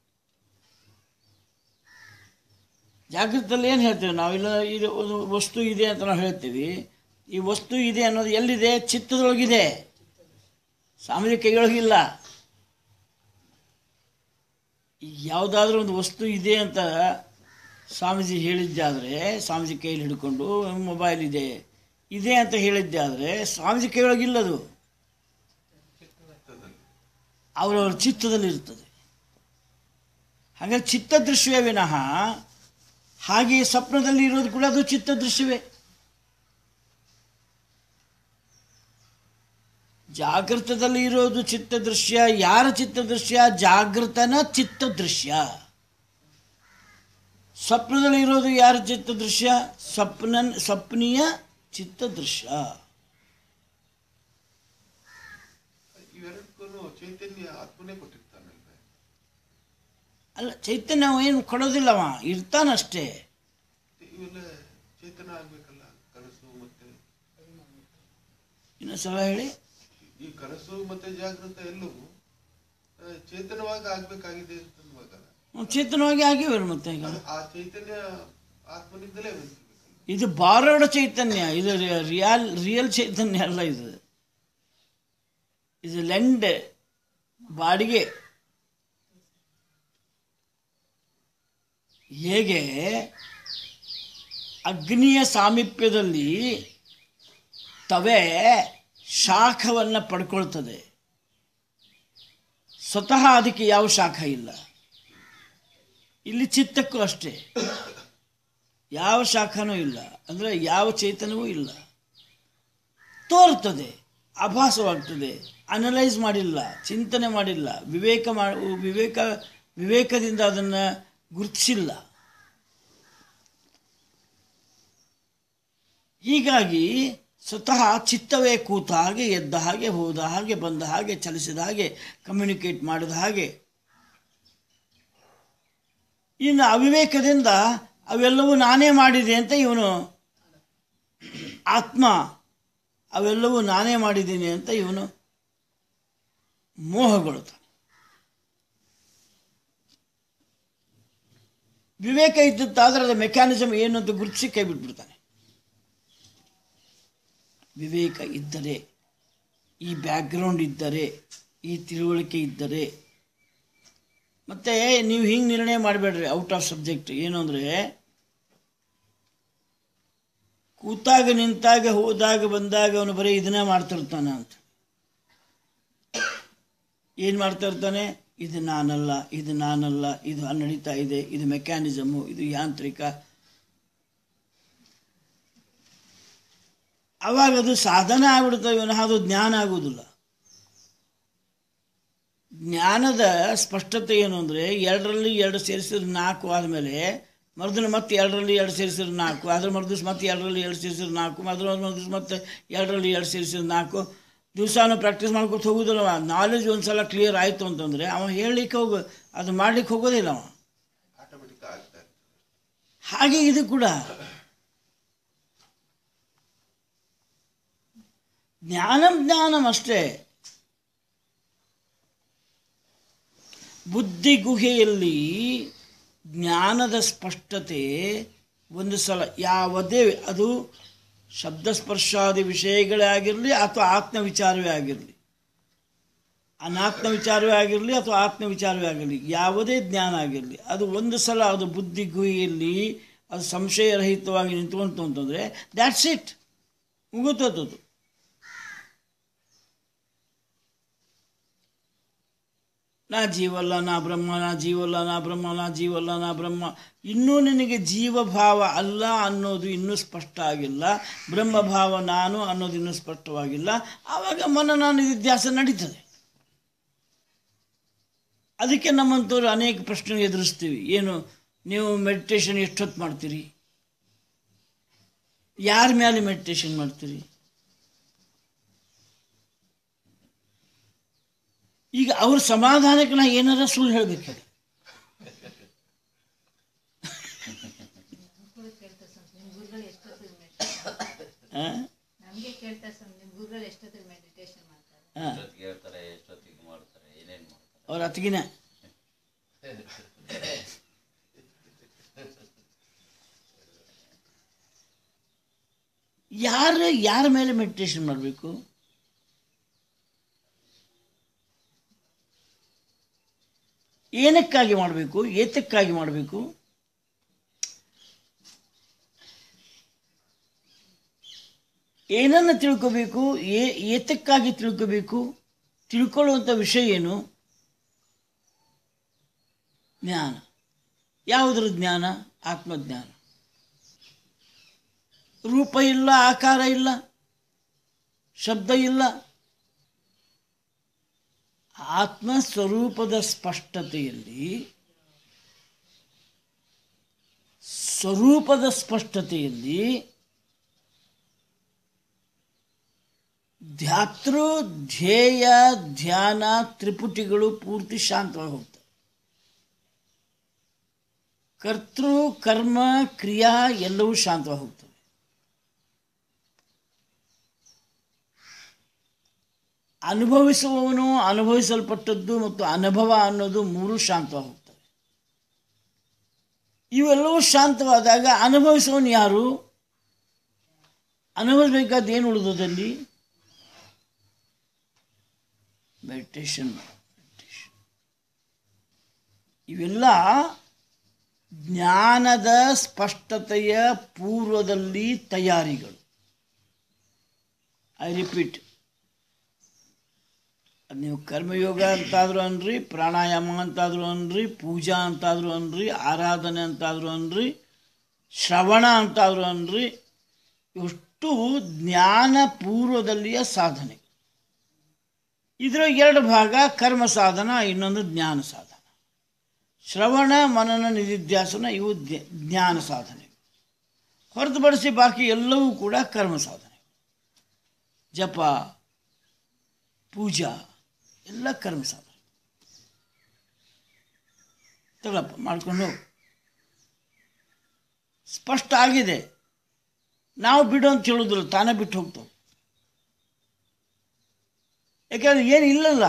ಜಾಗೃತದಲ್ಲಿ ಏನು ಹೇಳ್ತೀವಿ ನಾವಿಲ್ಲ ಇದು ಒಂದು ವಸ್ತು ಇದೆ ಅಂತ ನಾವು ಹೇಳ್ತೀವಿ ಈ ವಸ್ತು ಇದೆ ಅನ್ನೋದು ಎಲ್ಲಿದೆ ಚಿತ್ತದೊಳಗಿದೆ ಸಾಮಾನ್ಯ ಕೈಯೊಳಗಿಲ್ಲ ಯಾವುದಾದ್ರೂ ಒಂದು ವಸ್ತು ಇದೆ ಅಂತ ಸ್ವಾಮೀಜಿ ಹೇಳಿದ್ದಾದರೆ ಸ್ವಾಮೀಜಿ ಕೈಯಲ್ಲಿ ಹಿಡ್ಕೊಂಡು ಮೊಬೈಲ್ ಇದೆ ಇದೆ ಅಂತ ಹೇಳಿದ್ದೆ ಆದರೆ ಸ್ವಾಮೀಜಿ ಕೈಯೊಳಗಿಲ್ಲದು ಅವರವರ ಚಿತ್ತದಲ್ಲಿ ಇರ್ತದೆ ಹಾಗಾಗಿ ಚಿತ್ತ ದೃಶ್ಯವೇ ವಿನಃ ಹಾಗೆ ಸ್ವಪ್ನದಲ್ಲಿ ಇರೋದು ಕೂಡ ಅದು ಚಿತ್ತ ದೃಶ್ಯವೇ ಜಾಗೃತದಲ್ಲಿ ಇರೋದು ಚಿತ್ತ ದೃಶ್ಯ ಯಾರ ಚಿತ್ತ ದೃಶ್ಯ ಜಾಗೃತನ ಚಿತ್ತ ದೃಶ್ಯ ಸ್ವಪ್ನದಲ್ಲಿ ಇರೋದು ಯಾರ ಚಿತ್ತ ದೃಶ್ಯ ಸ್ವಪ್ನ ಸ್ವಪ್ನಿಯ ಚಿತ್ತ ದೃಶ್ಯ ಇವೆರಡಕ್ಕೂ ಚೈತನ್ಯ ಆತ್ಮನೇ ಕೊಟ್ಟಿರ್ತಾನಲ್ವೇ ಅಲ್ಲ ಚೈತನ್ಯ ಅವ ಏನು ಕೊಡೋದಿಲ್ಲವ ಇರ್ತಾನಷ್ಟೇ ಇವೆಲ್ಲ ಚೇತನ ಆಗ್ಬೇಕಲ್ಲ ಕನಸು ಮತ್ತೆ ಇನ್ನೊಂದ್ಸಲ ಹೇಳಿ ಈ ಕನಸು ಮತ್ತೆ ಜಾಗೃತ ಎಲ್ಲವೂ ಆ, ಚೇತನವಾಗಿ ಆಗ್ಬೇಕಾಗಿದೆ ಅಂತನ್ನುವಾಗ ಹ್ಮ್, ಚೇತನವಾಗಿ ಆಗಿವೆ ಮತ್ತೆ ಈಗ ಅದು ಆ ಚೈತನ್ಯ ಆತ್ಮನಿಂದಲೇ ಬಂದಿರ್ಬೇಕಲ್ಲ ಇದು ಬಾರೋಡ ಚೈತನ್ಯ ಇದು ರಿಯಲ್ ರಿಯಲ್ ಚೈತನ್ಯ ಅಲ್ಲ ಇದು ಇದು ಲೆಂಡ್ ಬಾಡಿಗೆ ಹೇಗೆ ಅಗ್ನಿಯ ಸಾಮೀಪ್ಯದಲ್ಲಿ ತವೆ ಶಾಖವನ್ನು ಪಡ್ಕೊಳ್ತದೆ ಸ್ವತಃ ಅದಕ್ಕೆ ಯಾವ ಶಾಖ ಇಲ್ಲ ಇಲ್ಲಿ ಚಿತ್ತಕ್ಕೂ ಅಷ್ಟೇ ಯಾವ ಶಾಖನೂ ಇಲ್ಲ ಅಂದರೆ ಯಾವ ಚೇತನವೂ ಇಲ್ಲ ತೋರ್ತದೆ ಆಭಾಸವಾಗ್ತದೆ ಅನಲೈಸ್ ಮಾಡಿಲ್ಲ ಚಿಂತನೆ ಮಾಡಿಲ್ಲ ವಿವೇಕ ಮಾ ವಿವೇಕ ವಿವೇಕದಿಂದ ಅದನ್ನು ಗುರುತಿಸಿಲ್ಲ ಹೀಗಾಗಿ ಸ್ವತಃ ಚಿತ್ತವೇ ಕೂತ ಹಾಗೆ ಎದ್ದ ಹಾಗೆ ಹೋದ ಹಾಗೆ ಬಂದ ಹಾಗೆ ಚಲಿಸಿದ ಹಾಗೆ ಕಮ್ಯುನಿಕೇಟ್ ಮಾಡಿದ ಹಾಗೆ ಇನ್ನು ಅವಿವೇಕದಿಂದ ಅವೆಲ್ಲವೂ ನಾನೇ ಮಾಡಿದೆ ಅಂತ ಇವನು ಆತ್ಮ ಅವೆಲ್ಲವೂ ನಾನೇ ಮಾಡಿದ್ದೀನಿ ಅಂತ ಇವನು ಮೋಹಗೊಳ್ತಾನೆ ವಿವೇಕ ಇದ್ದಿತ್ತಾದ್ರೆ ಅದರ ಮೆಕ್ಯಾನಿಸಮ್ ಏನು ಅಂತ ಗುರುತಿಸಿ ಕೈ ಬಿಟ್ಬಿಡ್ತಾನೆ ವಿವೇಕ ಇದ್ದರೆ ಈ ಬ್ಯಾಕ್ಗ್ರೌಂಡ್ ಇದ್ದರೆ ಈ ತಿಳುವಳಿಕೆ ಇದ್ದರೆ ಮತ್ತು ನೀವು ಹಿಂಗೆ ನಿರ್ಣಯ ಮಾಡಬೇಡ್ರಿ ಔಟ್ ಆಫ್ ಸಬ್ಜೆಕ್ಟ್ ಏನು ಅಂದರೆ ಕೂತಾಗ ನಿಂತಾಗ ಹೋದಾಗ ಬಂದಾಗ ಅವನು ಬರೀ ಇದನ್ನೇ ಮಾಡ್ತಿರ್ತಾನೆ ಅಂತ ಏನು ಮಾಡ್ತಾ ಇರ್ತಾನೆ ಇದು ನಾನಲ್ಲ ಇದು ನಾನಲ್ಲ ಇದು ನಡೀತಾ ಇದೆ ಇದು ಮೆಕ್ಯಾನಿಸಮು ಇದು ಯಾಂತ್ರಿಕ ಅವಾಗ ಅದು ಸಾಧನ ಆಗ್ಬಿಡ್ತವೆ ವಿನಃ ಅದು ಜ್ಞಾನ ಆಗುವುದಿಲ್ಲ ಜ್ಞಾನದ ಸ್ಪಷ್ಟತೆ ಏನು ಅಂದರೆ ಎರಡರಲ್ಲಿ ಎರಡು ಸೇರಿಸಿದ್ರೆ ನಾಲ್ಕು ಆದಮೇಲೆ ಮರುದಿನ ಮತ್ತೆ ಎರಡರಲ್ಲಿ ಎರಡು ಸೇರಿಸಿದ್ರೆ ನಾಲ್ಕು ಅದ್ರ ಮರುದಿವ್ಸ ಮತ್ತೆ ಎರಡರಲ್ಲಿ ಎರಡು ಸೇರಿಸಿದ್ರೆ ನಾಲ್ಕು ಅದ್ರ ಮರುದಿವ್ಸ ಮತ್ತೆ ಎರಡರಲ್ಲಿ ಎರಡು ಸೇರಿಸಿದ್ರೆ ನಾಲ್ಕು ದಿವಸಾನು ಪ್ರಾಕ್ಟೀಸ್ ಮಾಡ್ಕೊತ ಹೋಗುದಿಲ್ಲ ನಾಲೆಜ್ ಒಂದು ಸಲ ಕ್ಲಿಯರ್ ಆಯಿತು ಅಂತಂದರೆ ಅವ ಹೇಳಲಿಕ್ಕೆ ಹೋಗು ಅದು ಮಾಡ್ಲಿಕ್ಕೆ ಹೋಗೋದಿಲ್ಲ ಅವ ಆಟೋಮೆಟಿಕ್ ಆಗ್ತಾ ಇರ್ತದೆ ಹಾಗೆ ಇದು ಕೂಡ ಜ್ಞಾನಂ ಜ್ಞಾನಂ ಅಷ್ಟೇ ಬುದ್ಧಿ ಗುಹೆಯಲ್ಲಿ ಜ್ಞಾನದ ಸ್ಪಷ್ಟತೆ ಒಂದು ಸಲ ಯಾವುದೇ ಅದು ಶಬ್ದಸ್ಪರ್ಶಾದಿ ವಿಷಯಗಳೇ ಆಗಿರಲಿ ಅಥವಾ ಆತ್ಮ ವಿಚಾರವೇ ಆಗಿರಲಿ ಅನಾತ್ಮ ವಿಚಾರವೇ ಆಗಿರಲಿ ಅಥವಾ ಆತ್ಮ ವಿಚಾರವೇ ಆಗಿರಲಿ ಯಾವುದೇ ಜ್ಞಾನ ಆಗಿರಲಿ ಅದು ಒಂದು ಸಲ ಅದು ಬುದ್ಧಿ ಗುಹೆಯಲ್ಲಿ ಅದು ಸಂಶಯರಹಿತವಾಗಿ ನಿಂತ್ಕೊಂತು ಅಂತಂದರೆ ದ್ಯಾಟ್ಸ್ ಇಟ್ ಮುಗುತ್ತದು ನಾ ಜೀವಲ್ಲ ನಾ ಬ್ರಹ್ಮ ನಾ ಜೀವಲ್ಲ ನಾ ಬ್ರಹ್ಮ ನಾ ಜೀವಲ್ಲ ನಾ ಬ್ರಹ್ಮ ಇನ್ನೂ ನಿನಗೆ ಜೀವಭಾವ ಅಲ್ಲ ಅನ್ನೋದು ಇನ್ನೂ ಸ್ಪಷ್ಟ ಆಗಿಲ್ಲ ಬ್ರಹ್ಮಭಾವ ನಾನು ಅನ್ನೋದು ಇನ್ನೂ ಸ್ಪಷ್ಟವಾಗಿಲ್ಲ ಆವಾಗ ಮನನ ನಿಧಿಧ್ಯಾಸ ನಡೀತದೆ ಅದಕ್ಕೆ ನಮ್ಮಂಥವ್ರು ಅನೇಕ ಪ್ರಶ್ನೆ ಎದುರಿಸ್ತೀವಿ ಏನು ನೀವು ಮೆಡಿಟೇಷನ್ ಎಷ್ಟೊತ್ತು ಮಾಡ್ತೀರಿ ಯಾರ ಮೇಲೆ ಮೆಡಿಟೇಷನ್ ಮಾಡ್ತೀರಿ ಈಗ ಅವ್ರ ಸಮಾಧಾನಕ್ಕೆ ನಾ ಏನಾರ ಸುಳ್ಳು ಹೇಳ್ಬೇಕು ಹೇಳಿ ಆ? ನಮ್ಗೆ ಕೇಳ್ತಾ ಸರ್ ನಿಮ್ ಗುರುಗಳು ಎಷ್ಟೊತ್ತಿಗೆ ಮೆಡಿಟೇಷನ್ ಮಾಡ್ತಾರೆ ಆ. ಎಷ್ಟೊತ್ತಿಗೆ ಹೇಳ್ತಾರೆ ಎಷ್ಟೊತ್ತಿಗೆ ಮಾಡ್ತಾರೆ ಏನೇನು ಮಾಡ್ತಾರೆ ಅವ್ರ ಅತ್ತಿಗಿನ ಯಾರು ಯಾರ ಮೇಲೆ ಮೆಡಿಟೇಷನ್ ಮಾಡಬೇಕು ಏನಕ್ಕಾಗಿ ಮಾಡಬೇಕು ಏತಕ್ಕಾಗಿ ಮಾಡಬೇಕು ಏನನ್ನು ತಿಳ್ಕೋಬೇಕು ಏ ಏತಕ್ಕಾಗಿ ತಿಳ್ಕೋಬೇಕು ತಿಳ್ಕೊಳ್ಳುವಂಥ ವಿಷಯ ಏನು ಜ್ಞಾನ ಯಾವುದರ ಜ್ಞಾನ ಆತ್ಮಜ್ಞಾನ ರೂಪ ಇಲ್ಲ ಆಕಾರ ಇಲ್ಲ ಶಬ್ದ ಇಲ್ಲ ಆತ್ಮ ಸ್ವರೂಪದ ಸ್ಪಷ್ಟತೆಯಲ್ಲಿ ಸ್ವರೂಪದ ಸ್ಪಷ್ಟತೆಯಲ್ಲಿ ಧ್ಯಾತೃ ಧ್ಯೇಯ ಧ್ಯಾನ ತ್ರಿಪುಟಿಗಳು ಪೂರ್ತಿ ಶಾಂತವಾಗಿ ಹೋಗ್ತವೆ ಕರ್ತೃ ಕರ್ಮ ಕ್ರಿಯಾ ಎಲ್ಲವೂ ಶಾಂತವಾಗಿ ಹೋಗ್ತವೆ ಅನುಭವಿಸುವವನು ಅನುಭವಿಸಲ್ಪಟ್ಟದ್ದು ಮತ್ತು ಅನುಭವ ಅನ್ನೋದು ಮೂರು ಶಾಂತವಾಗಿ ಹೋಗ್ತವೆ ಇವೆಲ್ಲವೂ ಶಾಂತವಾದಾಗ ಅನುಭವಿಸುವವನು ಯಾರು ಅನುಭವಿಸಬೇಕಾದ ಏನು ಉಳಿದದಲ್ಲಿ ಮೆಡಿಟೇಷನ್ ಮೆಡಿಟೇಷನ್ ಇವೆಲ್ಲ ಜ್ಞಾನದ ಸ್ಪಷ್ಟತೆಯ ಪೂರ್ವದಲ್ಲಿ ತಯಾರಿಗಳು ಐ ರಿಪೀಟ್ ಅದು ನೀವು ಕರ್ಮಯೋಗ ಅಂತಾದರೂ ಅನ್ರಿ ಪ್ರಾಣಾಯಾಮ ಅಂತಾದರೂ ಅನ್ರಿ ಪೂಜಾ ಅಂತಾದರೂ ಅನ್ರಿ ಆರಾಧನೆ ಅಂತಾದರೂ ಅನ್ರಿ ಶ್ರವಣ ಅಂತಾದರೂ ಅನ್ರಿ ಇಷ್ಟು ಜ್ಞಾನ ಪೂರ್ವದಲ್ಲಿಯ ಸಾಧನೆ ಇದರ ಎರಡು ಭಾಗ ಕರ್ಮ ಸಾಧನ ಇನ್ನೊಂದು ಜ್ಞಾನ ಸಾಧನ ಶ್ರವಣ ಮನನ ನಿಧಿಧ್ಯಾಸನ ಇವು ಜ್ಞ- ಜ್ಞಾನ ಸಾಧನೆ ಹೊರತುಪಡಿಸಿ ಬಾಕಿ ಎಲ್ಲವೂ ಕೂಡ ಕರ್ಮ ಸಾಧನೆ ಜಪ ಪೂಜಾ ಎಲ್ಲ ಕರ್ಮ ಸಾಧನೆ ತಗೊಳಪ್ಪ ಮಾಡ್ಕೊಂಡು ಹೋಗು ಸ್ಪಷ್ಟ ಆಗಿದೆ ನಾವು ಬಿಡು ಅಂತ ಹೇಳೋದಿಲ್ಲ ತಾನೇ ಬಿಟ್ಟು ಹೋಗ್ತಾವೆ ಯಾಕಂದ್ರೆ ಏನು ಇಲ್ಲಲ್ಲ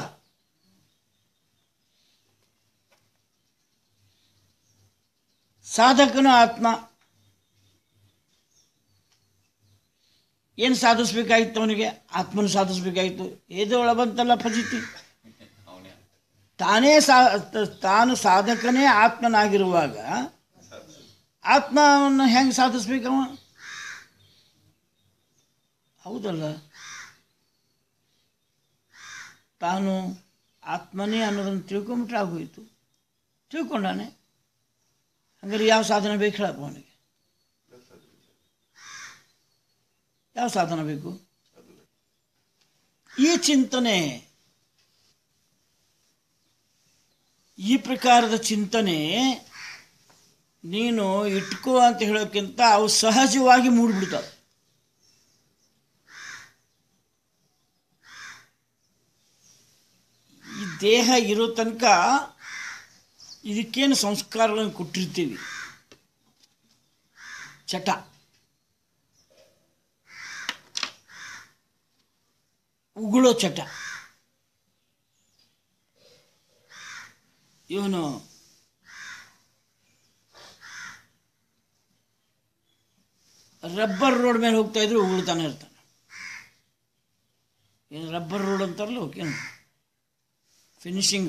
ಸಾಧಕನು ಆತ್ಮ ಏನು ಸಾಧಿಸ್ಬೇಕಾಗಿತ್ತು ಅವನಿಗೆ ಆತ್ಮನ ಸಾಧಿಸ್ಬೇಕಾಗಿತ್ತು ಏದು ಒಳ ಬಂತಲ್ಲ ಫಜಿತಿ ಅವನೇ ತಾನೇ ಸಾ ತ- ತಾನು ಸಾಧಕನೇ ಆತ್ಮನಾಗಿರುವಾಗ ಆತ್ಮವನ್ನು ಹೆಂಗೆ ಸಾಧಿಸ್ಬೇಕವ ಹೌದಲ್ಲ ತಾನು ಆತ್ಮನೇ ಅನ್ನೋದನ್ನು ತಿಳ್ಕೊಂಬಿಟ್ರೆ ಆಗೋಯ್ತು ತಿಳ್ಕೊಂಡಾನೆ ಹಂಗಾರೆ ಯಾವ ಸಾಧನ ಬೇಕು ಹೇಳಪ್ಪ ಅವನಿಗೆ ಯಾವ ಸಾಧನ ಬೇಕು ಈ ಚಿಂತನೆ ಈ ಪ್ರಕಾರದ ಚಿಂತನೆ ನೀನು ಇಟ್ಕೋ ಅಂತ ಹೇಳೋಕ್ಕಿಂತ ಅವು ಸಹಜವಾಗಿ ಮೂಡ್ಬಿಡ್ತಾವೆ ಈ ದೇಹ ಇರೋ ತನಕ ಇದಕ್ಕೇನು ಸಂಸ್ಕಾರಗಳನ್ನು ಕೊಟ್ಟಿರ್ತೀವಿ ಚಟ ಉಗುಳೋ ಚಟ ಇವನು ರಬ್ಬರ್ ರೋಡ್ ಮೇಲೆ ಹೋಗ್ತಾ ಇದ್ರೆ ಉಗುಳ್ತಾನೆ ಇರ್ತಾನೆ ಏನು ರಬ್ಬರ್ ರೋಡ್ ಅಂತಾರಲ್ಲ ಓಕೆನು ಫಿನಿಶಿಂಗ್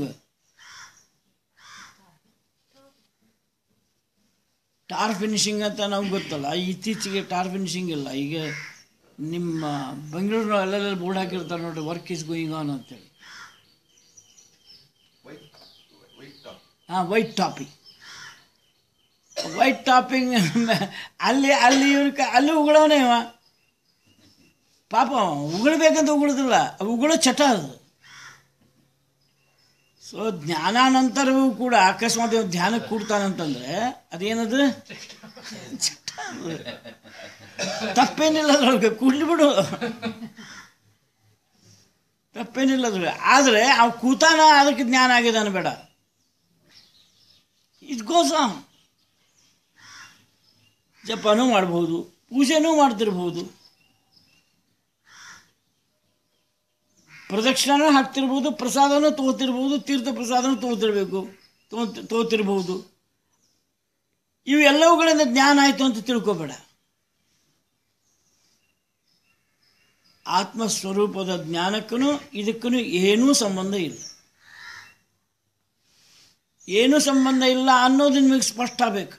ಟಾರ್ ಫಿನಿಶಿಂಗ್ ಅಂತ ನಮ್ಗೆ ಗೊತ್ತಲ್ಲ ಇತ್ತೀಚೆಗೆ ಟಾರ್ ಫಿನಿಶಿಂಗ್ ಇಲ್ಲ ಈಗ ನಿಮ್ಮ ಬೆಂಗಳೂರಿನ ಅಲ್ಲೆಲ್ಲ ಬೋರ್ಡ್ ಹಾಕಿರ್ತಾರೆ ನೋಡಿ ವರ್ಕ್ ಈಸ್ ಗೋಯಿಂಗ್ ಆನ್ ಅಂತೇಳಿ ವೈಟ್ ವೈಟ್ ಟಾಪ್ ಹಾಂ ವೈಟ್ ಟಾಪಿಂಗ್ ವೈಟ್ ಟಾಪಿಂಗ್ ಅಲ್ಲಿ ಅಲ್ಲಿ ಇವ್ರ ಕ ಅಲ್ಲಿ ಉಗುಳವನೇ ಇವ ಪಾಪ ಅವ ಉಗುಳ್ಬೇಕಂತ ಉಗುಳುದಿಲ್ಲ ಅವು ಉಗುಳೋ ಚಟ ಅದು ಸೊ ಜ್ಞಾನಾನಂತರವೂ ಕೂಡ ಅಕಸ್ಮಾತ್ ಇವ ಧ್ಯಾನಕ್ಕೆ ಕೂಡ್ತಾನಂತಂದ್ರೆ ಅದೇನದು ಚಟ ಅದು. ತಪ್ಪೇನಿಲ್ಲ ಅದ್ರೊಳಗೆ ಕೂಡ್ಲಿ ಬಿಡು ತಪ್ಪೇನಿಲ್ಲ ಅದ್ರೊಳಗೆ ಆದರೆ ಅವ್ ಕೂತಾನ ಅದಕ್ಕೆ ಜ್ಞಾನ ಆಗಿದ್ದಾನೆ ಬೇಡ ಇಟ್ ಗೋಸ್ ಆನ್ ಜಪನೂ ಮಾಡ್ಬೋದು ಪೂಜೆನೂ ಮಾಡ್ತಿರ್ಬೋದು ಪ್ರದಕ್ಷಿಣನೂ ಹಾಕ್ತಿರ್ಬೋದು ಪ್ರಸಾದನೂ ತಗೋತಿರ್ಬೋದು ತೀರ್ಥ ಪ್ರಸಾದನೂ ತಗೋತಿರ್ಬೇಕು ತಗೋ ತಗೋತಿರ್ಬೋದು ಇವೆಲ್ಲವುಗಳಿಂದ ಜ್ಞಾನ ಆಯಿತು ಅಂತ ತಿಳ್ಕೊಬೇಡ ಆತ್ಮಸ್ವರೂಪದ ಜ್ಞಾನಕ್ಕೂ ಇದಕ್ಕೂ ಏನೂ ಸಂಬಂಧ ಇಲ್ಲ ಏನೂ ಸಂಬಂಧ ಇಲ್ಲ ಅನ್ನೋದು ನಿಮಗೆ ಸ್ಪಷ್ಟ ಆಗಬೇಕು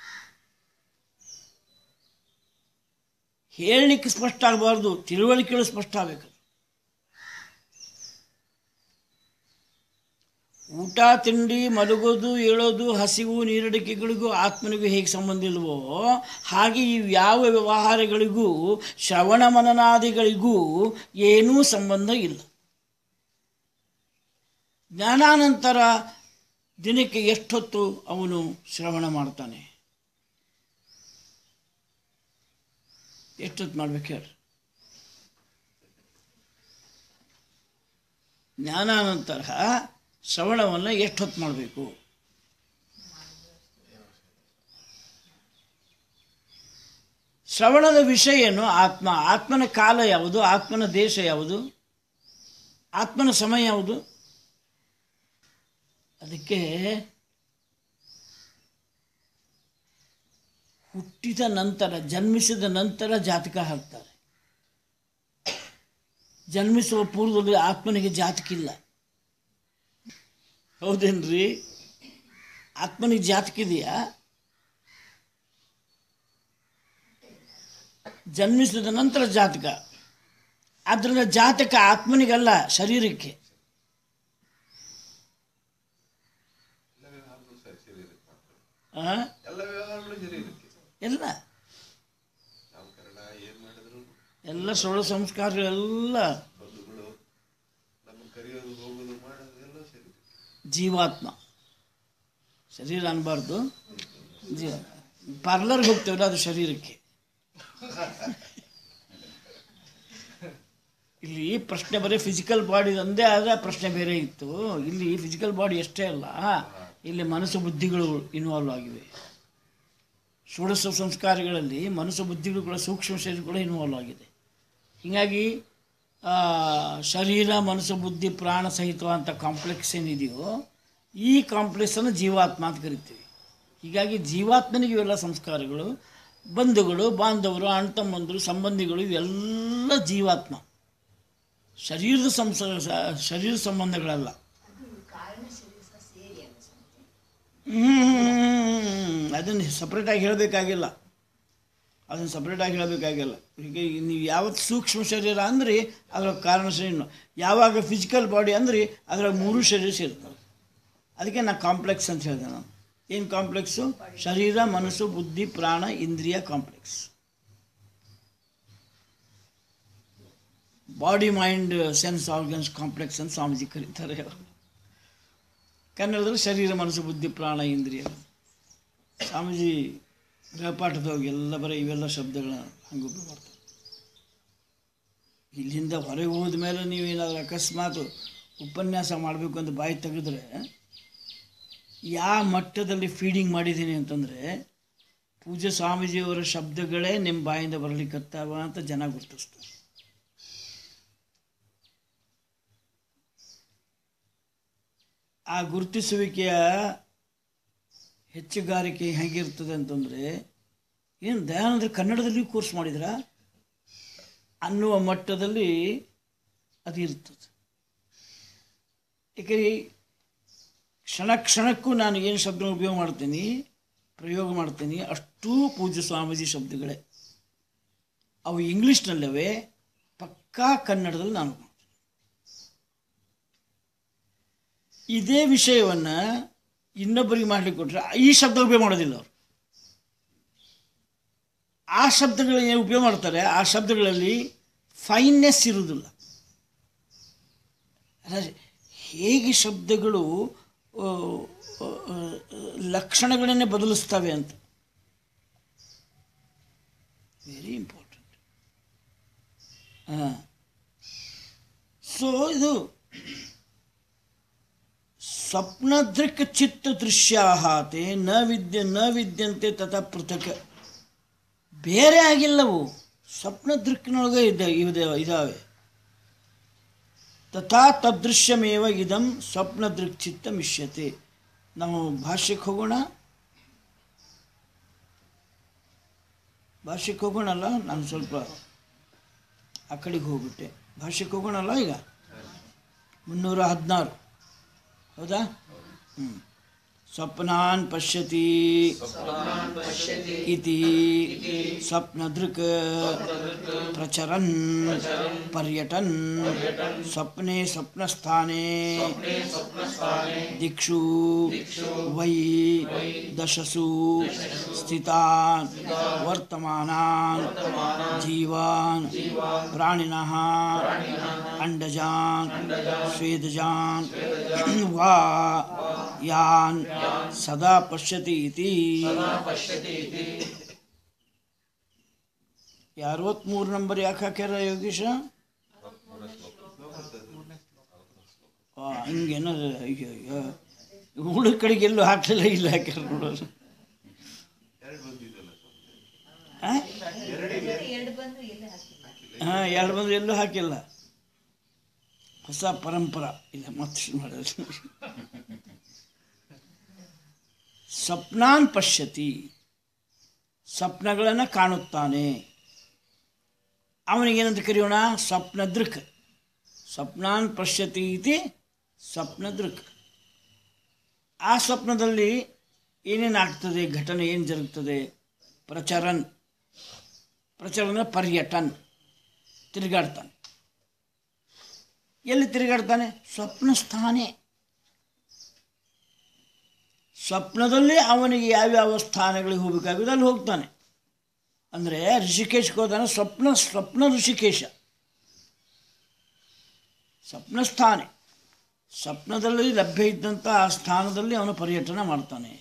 ಹೇಳಲಿಕ್ಕೆ ಸ್ಪಷ್ಟ ಆಗಬಾರ್ದು ತಿಳುವಳಿಕೆಗಳು ಸ್ಪಷ್ಟ ಆಗಬೇಕು ಊಟ ತಿಂಡಿ ಮಲಗೋದು ಏಳೋದು ಹಸಿವು ನೀರಡಿಕೆಗಳಿಗೂ ಆತ್ಮನಿಗೂ ಹೇಗೆ ಸಂಬಂಧ ಇಲ್ವೋ ಹಾಗೆ ಈ ಯಾವ ವ್ಯವಹಾರಗಳಿಗೂ ಶ್ರವಣ ಮನನಾದಿಗಳಿಗೂ ಏನೂ ಸಂಬಂಧ ಇಲ್ಲ ಜ್ಞಾನಾನಂತರ ದಿನಕ್ಕೆ ಎಷ್ಟೊತ್ತು ಅವನು ಶ್ರವಣ ಮಾಡ್ತಾನೆ ಎಷ್ಟೊತ್ತು ಮಾಡ್ಬೇಕು ಹೇಳಿ ಜ್ಞಾನಾನಂತರ ಶ್ರವಣವನ್ನು ಎಷ್ಟೊತ್ತು ಮಾಡಬೇಕು ಶ್ರವಣದ ವಿಷಯ ಏನು ಆತ್ಮ ಆತ್ಮನ ಕಾಲ ಯಾವುದು ಆತ್ಮನ ದೇಶ ಯಾವುದು ಆತ್ಮನ ಸಮಯ ಯಾವುದು ಅದಕ್ಕೆ ಹುಟ್ಟಿದ ನಂತರ ಜನ್ಮಿಸಿದ ನಂತರ ಜಾತಕ ಹಾಕ್ತಾರೆ ಜನ್ಮಿಸುವ ಪೂರ್ವದಲ್ಲಿ ಆತ್ಮನಿಗೆ ಜಾತಕ ಇಲ್ಲ ಹೌದೇನ್ರಿ ಆತ್ಮನಿಗೆ ಜಾತಕ ಇದೆಯಾ ಜನ್ಮಿಸಿದ ನಂತರ ಜಾತಕ ಆದ್ದರಿಂದ ಜಾತಕ ಆತ್ಮನಿಗಲ್ಲ ಶರೀರಕ್ಕೆ ಎಲ್ಲ ವ್ಯವಹಾರಗಳು ಸರಿ ಶರೀರಕ್ಕೆ ಮಾತ್ರ ಆ? ಎಲ್ಲ ವ್ಯವಹಾರಗಳು ಶರೀರಕ್ಕೆ ಎಲ್ಲ ನಾಮಕರಣ ಏನ್ ಮಾಡಿದ್ರು ಎಲ್ಲ ಸೊಳ್ಳೆ ಸಂಸ್ಕಾರಗಳೆಲ್ಲ ಬಂಧುಗಳು ನಮ್ಮ ಕರೆಯೋದು ಹೋಗೋದು ಮಾಡೋದು ಎಲ್ಲ ಶರೀರಕ್ಕೆ ಜೀವಾತ್ಮ ಶರೀರ ಅನ್ಬಾರ್ದು ಜೀವ ಪಾರ್ಲರ್ಗೆ ಹೋಗ್ತೇವಲ್ಲ ಅದು ಶರೀರಕ್ಕೆ ಇಲ್ಲಿ ಪ್ರಶ್ನೆ ಬರೀ ಫಿಸಿಕಲ್ ಬಾಡಿ ಒಂದೇ ಆದ ಪ್ರಶ್ನೆ ಬೇರೆ ಇತ್ತು ಇಲ್ಲಿ ಫಿಸಿಕಲ್ ಬಾಡಿ ಅಷ್ಟೇ ಅಲ್ಲ ಇಲ್ಲಿ ಮನಸ್ಸು ಬುದ್ಧಿಗಳು ಇನ್ವಾಲ್ವ್ ಆಗಿವೆ ಷೋಡಶ ಸಂಸ್ಕಾರಗಳಲ್ಲಿ ಮನಸ್ಸು ಬುದ್ಧಿಗಳು ಕೂಡ ಸೂಕ್ಷ್ಮ ಶರೀರ ಕೂಡ ಇನ್ವಾಲ್ವ್ ಆಗಿದೆ ಹೀಗಾಗಿ ಆ, ಶರೀರ ಮನಸ್ಸು ಬುದ್ಧಿ ಪ್ರಾಣ ಸಹಿತವಂಥ ಕಾಂಪ್ಲೆಕ್ಸ್ ಏನಿದೆಯೋ ಈ ಕಾಂಪ್ಲೆಕ್ಸನ್ನು ಜೀವಾತ್ಮ ಅಂತ ಕರಿತೀವಿ ಹೀಗಾಗಿ ಜೀವಾತ್ಮನಿಗೆ ಇವೆಲ್ಲ ಸಂಸ್ಕಾರಗಳು ಬಂಧುಗಳು ಬಾಂಧವರು ಅಣ್ಣ ತಮ್ಮಂದರು ಸಂಬಂಧಿಗಳು ಇವೆಲ್ಲ ಜೀವಾತ್ಮ ಶರೀರದ ಸಂಸ ಶರೀರ ಸಂಬಂಧಗಳಲ್ಲ ಹ್ಮ್, ಅದನ್ನು ಸಪ್ರೇಟಾಗಿ ಹೇಳಬೇಕಾಗಿಲ್ಲ ಅದನ್ನು ಸಪ್ರೇಟಾಗಿ ಹೇಳಬೇಕಾಗಿಲ್ಲ ಈಗ ನೀವು ಯಾವತ್ತು ಸೂಕ್ಷ್ಮ ಶರೀರ ಅಂದ್ರಿ ಅದರ ಕಾರಣ ಶರೀರ ಯಾವಾಗ ಫಿಸಿಕಲ್ ಬಾಡಿ ಅಂದ್ರಿ ಅದರ ಮೂರು ಶರೀರ ಸೇರ್ತವೆ ಅದಕ್ಕೆ ನಾ ಕಾಂಪ್ಲೆಕ್ಸ್ ಅಂತ ಹೇಳಿದೆ ನಾನು ಏನು ಕಾಂಪ್ಲೆಕ್ಸು ಶರೀರ ಮನಸ್ಸು ಬುದ್ಧಿ ಪ್ರಾಣ ಇಂದ್ರಿಯ complex body mind sense organs complex ಅಂತ ಸ್ವಾಮೀಜಿ ಕರೀತಾರೆ ಕನ್ನಡದಲ್ಲಿ ಶರೀರ ಮನಸ್ಸು ಬುದ್ಧಿ ಪ್ರಾಣ ಇಂದ್ರಿಯ ಸ್ವಾಮೀಜಿ ಗೃಹಪಾಠದವಾಗ ಎಲ್ಲ ಬರೀ ಇವೆಲ್ಲ ಶಬ್ದಗಳನ್ನ ಹಂಗೆ ಉಪಯೋಗ ಮಾಡ್ತಾರೆ ಇಲ್ಲಿಂದ ಹೊರಗೆ ಹೋದ ಮೇಲೆ ನೀವೇನಾದ್ರೂ ಅಕಸ್ಮಾತ್ ಉಪನ್ಯಾಸ ಮಾಡಬೇಕು ಅಂತ ಬಾಯಿ ತೆಗೆದ್ರೆ ಯಾವ ಮಟ್ಟದಲ್ಲಿ ಫೀಡಿಂಗ್ ಮಾಡಿದ್ದೀನಿ ಅಂತಂದರೆ ಪೂಜೆ ಸ್ವಾಮೀಜಿಯವರ ಶಬ್ದಗಳೇ ನಿಮ್ಮ ಬಾಯಿಂದ ಬರಲಿಕ್ಕತ್ತಾವ ಅಂತ ಜನ ಗುರುತಿಸ್ತಾರೆ ಆ ಗುರುತಿಸುವಿಕೆಯ ಹೆಚ್ಚುಗಾರಿಕೆ ಹೇಗಿರ್ತದೆ ಅಂತಂದರೆ ಏನು ದಯಾನಂದ್ರ ಕನ್ನಡದಲ್ಲಿ ಕೋರ್ಸ್ ಮಾಡಿದ್ರಾ ಅನ್ನುವ ಮಟ್ಟದಲ್ಲಿ ಅದು ಇರ್ತದೆ ಏಕೆಂದರೆ ಕ್ಷಣ ಕ್ಷಣಕ್ಕೂ ನಾನು ಏನು ಶಬ್ದ ಉಪಯೋಗ ಮಾಡ್ತೀನಿ ಪ್ರಯೋಗ ಮಾಡ್ತೀನಿ ಅಷ್ಟೂ ಪೂಜ್ಯ ಸ್ವಾಮೀಜಿ ಶಬ್ದಗಳೇ ಅವು ಇಂಗ್ಲೀಷ್ನಲ್ಲವೇ ಪಕ್ಕಾ ಕನ್ನಡದಲ್ಲಿ ನಾನು ಮಾಡ್ತೀನಿ ಇದೇ ವಿಷಯವನ್ನು ಇನ್ನೊಬ್ಬರಿಗೆ ಮಾಡಲಿಕ್ಕೆ ಕೊಟ್ಟರೆ ಈ ಶಬ್ದ ಉಪಯೋಗ ಮಾಡೋದಿಲ್ಲ ಅವರು ಆ ಶಬ್ದಗಳನ್ನ ಉಪಯೋಗ ಮಾಡ್ತಾರೆ ಆ ಶಬ್ದಗಳಲ್ಲಿ ಫೈನ್ನೆಸ್ ಇರುವುದಿಲ್ಲ ಅಲ್ಲ, ಹೇಗೆ ಶಬ್ದಗಳು ಆ, ಆ, ಆ, ಲಕ್ಷಣಗಳನ್ನೇ ಬದಲಿಸ್ತವೆ ಅಂತ ವೆರಿ ಇಂಪಾರ್ಟೆಂಟ್ ಹಾಂ ಸೊ ಇದು ಸ್ವಪ್ನದೃಕ್ ಚಿತ್ತ ದೃಶ್ಯಾಹಾತೆ ನ ವಿದ್ಯ ನ ವಿದ್ಯಂತೆ ತಥಾ ಪೃಥಕ್ ಬೇರೆ ಆಗಿಲ್ಲವು ಸ್ವಪ್ನ ದೃಕ್ನೊಳಗೆ ಇದ್ದ ಇದೆ ಇದಾವೆ ತಥಾ ತದೃಶ್ಯಮೇವ ಇದಂ ಸ್ವಪ್ನ ದೃಕ್ ಚಿತ್ತ ಮಿಷ್ಯತೆ ನಾವು ಭಾಷ್ಯಕ್ಕೆ ಹೋಗೋಣ ಭಾಷ್ಯಕ್ಕೆ ಹೋಗೋಣಲ್ಲ ನಾನು ಸ್ವಲ್ಪ ಆ ಕಡೆಗೆ ಹೋಗ್ಬಿಟ್ಟೆ ಭಾಷ್ಯಕ್ಕೆ ಹೋಗೋಣಲ್ಲ ಈಗ ಮುನ್ನೂರ ಹದಿನಾರು ಹೌದಾ ಹ್ಞೂ ಸ್ವಪ್ನಾನ್ ಪಶ್ಯತಿ ಇತಿ ಸ್ವಪ್ನದೃಕ್ ಪ್ರಚರನ್ ಪರ್ಯಟನ್ ಸ್ವಪ್ನೆ ಸ್ವಪ್ನಸ್ಥಾನೆ ದಿಕ್ಷು ವೈ ದಶಸು ಸ್ಥಿತಾನ್ ವರ್ತಮಾನಾನ್ ಜೀವಾನ್ ಪ್ರಾಣಿನಃ ಅಂಡಜಾನ್ ಸ್ವೇದಜಾನ್ ವಾ ಯಾನ್ ಸದಾ ಪಶ್ಯತಿ ಇತಿ ಅರವತ್ಮೂರು ನಂಬರ್ ಯಾಕೆ ಹಾಕ್ಯಾರ ಯೋಗೀಶ ಆ, ಹಂಗೇನ ಅಯ್ಯೋ ಅಯ್ಯೋ ಹುಡುಗ ಕಡೆಗೆ ಎಲ್ಲೂ ಹಾಕ್ಲಿಲ್ಲ ಇಲ್ಲ ಹಾಕ್ಯಾರ ನೋಡೋರು ಎರಡು ಬಂದಿದ್ದಲ್ಲ ಸ್ವಾಮಿ ಆ? ಎರಡು ಬಂದು ಎಲ್ಲ ಹಾಕಿಲ್ಲ ಹಾಂ ಎರಡು ಬಂದು ಎಲ್ಲೂ ಹಾಕಿಲ್ಲ ಹೊಸ ಪರಂಪರ ಇಲ್ಲ ಮತ್ತೆ ಶುರು ಮಾಡೋದು ಸ್ವಪ್ನಾನ್ ಪಶ್ಯತಿ ಸ್ವಪ್ನಗಳನ್ನು ಕಾಣುತ್ತಾನೆ ಅವನಿಗೇನಂತ ಕರೆಯೋಣ ಸ್ವಪ್ನದೃಕ್ ಸ್ವಪ್ನಾನ್ ಪಶ್ಯತಿ ಇತಿ ಸ್ವಪ್ನದೃಕ್ ಆ ಸ್ವಪ್ನದಲ್ಲಿ ಏನೇನು ಆಗ್ತದೆ ಘಟನೆ ಏನು ಜರುಗ್ತದೆ ಪ್ರಚರನ್ ಪ್ರಚರಣ ಪರ್ಯಟನ್ ತಿರುಗಾಡ್ತಾನೆ ಎಲ್ಲಿ ತಿರುಗಾಡ್ತಾನೆ ಸ್ವಪ್ನ ಸ್ಥಾನೆ ಸ್ವಪ್ನದಲ್ಲಿ ಅವನಿಗೆ ಯಾವ್ಯಾವ ಸ್ಥಾನಗಳಿಗೆ ಹೋಗಬೇಕಾಗಿದೆ ಅಲ್ಲಿ ಹೋಗ್ತಾನೆ ಅಂದರೆ ಋಷಿಕೇಶ್ಗೆ ಹೋದಾನೆ ಸ್ವಪ್ನ ಸ್ವಪ್ನ ಋಷಿಕೇಶ ಸ್ವಪ್ನ ಸ್ಥಾನೆ ಸ್ವಪ್ನದಲ್ಲಿ ಲಭ್ಯ ಇದ್ದಂಥ ಆ ಸ್ಥಾನದಲ್ಲಿ ಅವನು ಪರ್ಯಟನ ಮಾಡ್ತಾನೆ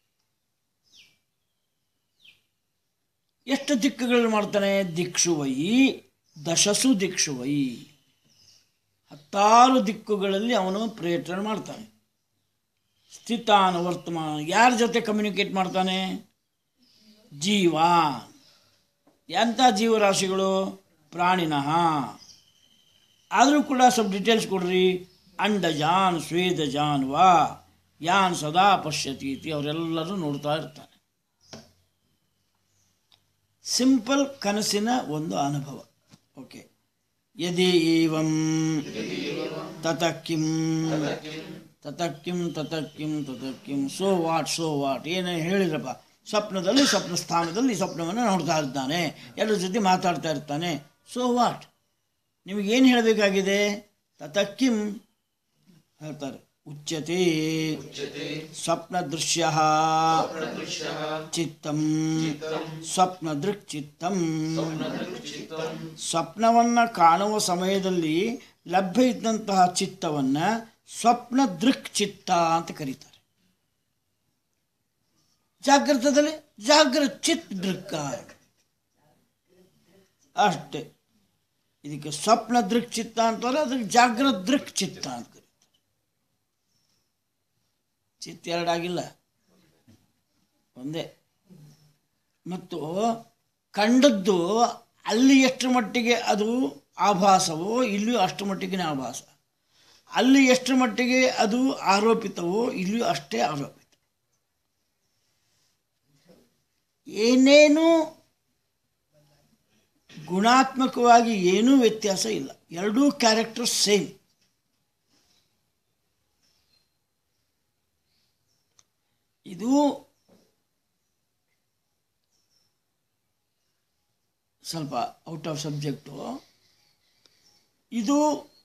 ಎಷ್ಟು ದಿಕ್ಕುಗಳಲ್ಲಿ ಮಾಡ್ತಾನೆ ದಿಕ್ಷುವೈ ದಶಸು ದಿಕ್ಷುವೈ ಹತ್ತಾರು ದಿಕ್ಕುಗಳಲ್ಲಿ ಅವನು ಪರ್ಯಟನ ಮಾಡ್ತಾನೆ ಸ್ಥಿತಾನ ವರ್ತಮಾನ ಯಾರ ಜೊತೆ ಕಮ್ಯುನಿಕೇಟ್ ಮಾಡ್ತಾನೆ ಜೀವ ಎಂಥ ಜೀವರಾಶಿಗಳು ಪ್ರಾಣಿನಃ ಆದರೂ ಕೂಡ ಸ್ವಲ್ಪ ಡೀಟೇಲ್ಸ್ ಕೊಡ್ರಿ ಅಂಡಜಾನ್ ಸ್ವೇದಜಾನ್ ವಾ ಯಾನ್ ಸದಾ ಪಶ್ಯತಿ ಇತಿ ಅವರೆಲ್ಲರೂ ನೋಡ್ತಾ ಇರ್ತಾನೆ ಸಿಂಪಲ್ ಕನಸಿನ ಒಂದು ಅನುಭವ ಓಕೆ ಯದಿ ಏವಂ ತತ ಕಿಂ ತತ ಕಿಂ ತತ ಕಿಂ ತತ ಕಿಂ ಸೋ ವಾಟ್ ಸೋ ವಾಟ್ ಏನೇ ಹೇಳಿದ್ರಪ್ಪ ಸ್ವಪ್ನದಲ್ಲಿ ಸ್ವಪ್ನ ಸ್ಥಾನದಲ್ಲಿ ಸ್ವಪ್ನವನ್ನು ನೋಡ್ತಾ ಇರ್ತಾನೆ ಎಲ್ಲರ ಜೊತೆ ಮಾತಾಡ್ತಾ ಇರ್ತಾನೆ ಸೋ ವಾಟ್ ನಿಮಗೇನು ಹೇಳಬೇಕಾಗಿದೆ ತತ ಕಿಂ ಹೇಳ್ತಾರೆ ಉಚ್ಯತೆ ಸ್ವಪ್ನ ದೃಶ್ಯ ಚಿತ್ತಂ ಸ್ವಪ್ನ ದೃಕ್ ಚಿತ್ತಂ ಸ್ವಪ್ನವನ್ನ ಕಾಣುವ ಸಮಯದಲ್ಲಿ ಲಭ್ಯ ಇದ್ದಂತಹ ಚಿತ್ತವನ್ನ ಸ್ವಪ್ನ ದೃಕ್ ಚಿತ್ತ ಅಂತ ಕರೀತಾರೆ ಜಾಗೃತದಲ್ಲಿ ಜಾಗೃತ್ ಚಿತ್ ದೃಕ್ಕ ಅಷ್ಟೇ ಇದಕ್ಕೆ ಸ್ವಪ್ನ ದೃಕ್ ಚಿತ್ತ ಅಂತಾರೆ ಅದಕ್ಕೆ ಜಾಗೃತ್ ದೃಕ್ ಚಿತ್ತ ಅಂತ ಕರೀತಾರೆ ಚಿತ್ತ ಎರಡಾಗಿಲ್ಲ ಒಂದೇ ಮತ್ತು ಕಂಡದ್ದು ಅಲ್ಲಿ ಎಷ್ಟು ಮಟ್ಟಿಗೆ ಅದು ಆಭಾಸವೋ ಇಲ್ಲಿಯೂ ಅಷ್ಟು ಮಟ್ಟಿಗೆ ಆಭಾಸ ಅಲ್ಲಿ ಎಷ್ಟು ಮಟ್ಟಿಗೆ ಅದು ಆರೋಪಿತವೋ ಇಲ್ಲಿಯೂ ಅಷ್ಟೇ ಆರೋಪಿತ ಏನೇನು ಗುಣಾತ್ಮಕವಾಗಿ ಏನೂ ವ್ಯತ್ಯಾಸ ಇಲ್ಲ ಎರಡೂ ಕ್ಯಾರೆಕ್ಟರ್ ಸೇಮ್ ಇದು ಸ್ವಲ್ಪ ಔಟ್ ಆಫ್ ಸಬ್ಜೆಕ್ಟು ಇದು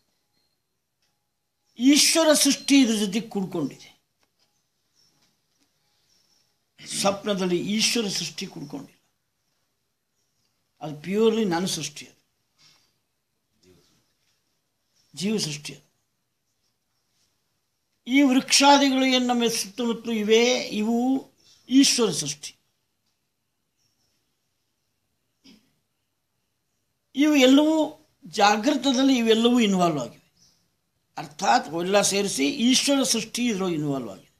ಈಶ್ವರ ಸೃಷ್ಟಿ ಇದ್ರ ಜೊತೆ ಕೂಡ್ಕೊಂಡಿದೆ ಸ್ವಪ್ನದಲ್ಲಿ ಈಶ್ವರ ಸೃಷ್ಟಿ ಕೂಡ್ಕೊಂಡಿಲ್ಲ ಅದು ಪ್ಯೂರ್ಲಿ ನನ್ನ ಸೃಷ್ಟಿ ಅದು ಜೀವ ಸೃಷ್ಟಿ ಅದು ಈ ವೃಕ್ಷಾದಿಗಳು ಏನು ನಮ್ಮ ಸುತ್ತಮುತ್ತಲು ಇವೆ ಇವು ಈಶ್ವರ ಸೃಷ್ಟಿ ಇವು ಎಲ್ಲವೂ ಜಾಗೃತದಲ್ಲಿ ಇವೆಲ್ಲವೂ ಇನ್ವಾಲ್ವ್ ಆಗಿವೆ ಅರ್ಥಾತ್ ಎಲ್ಲ ಸೇರಿಸಿ ಈಶ್ವರ ಸೃಷ್ಟಿ ಇದರೊಳಗೆ ಇನ್ವಾಲ್ವ್ ಆಗಿದೆ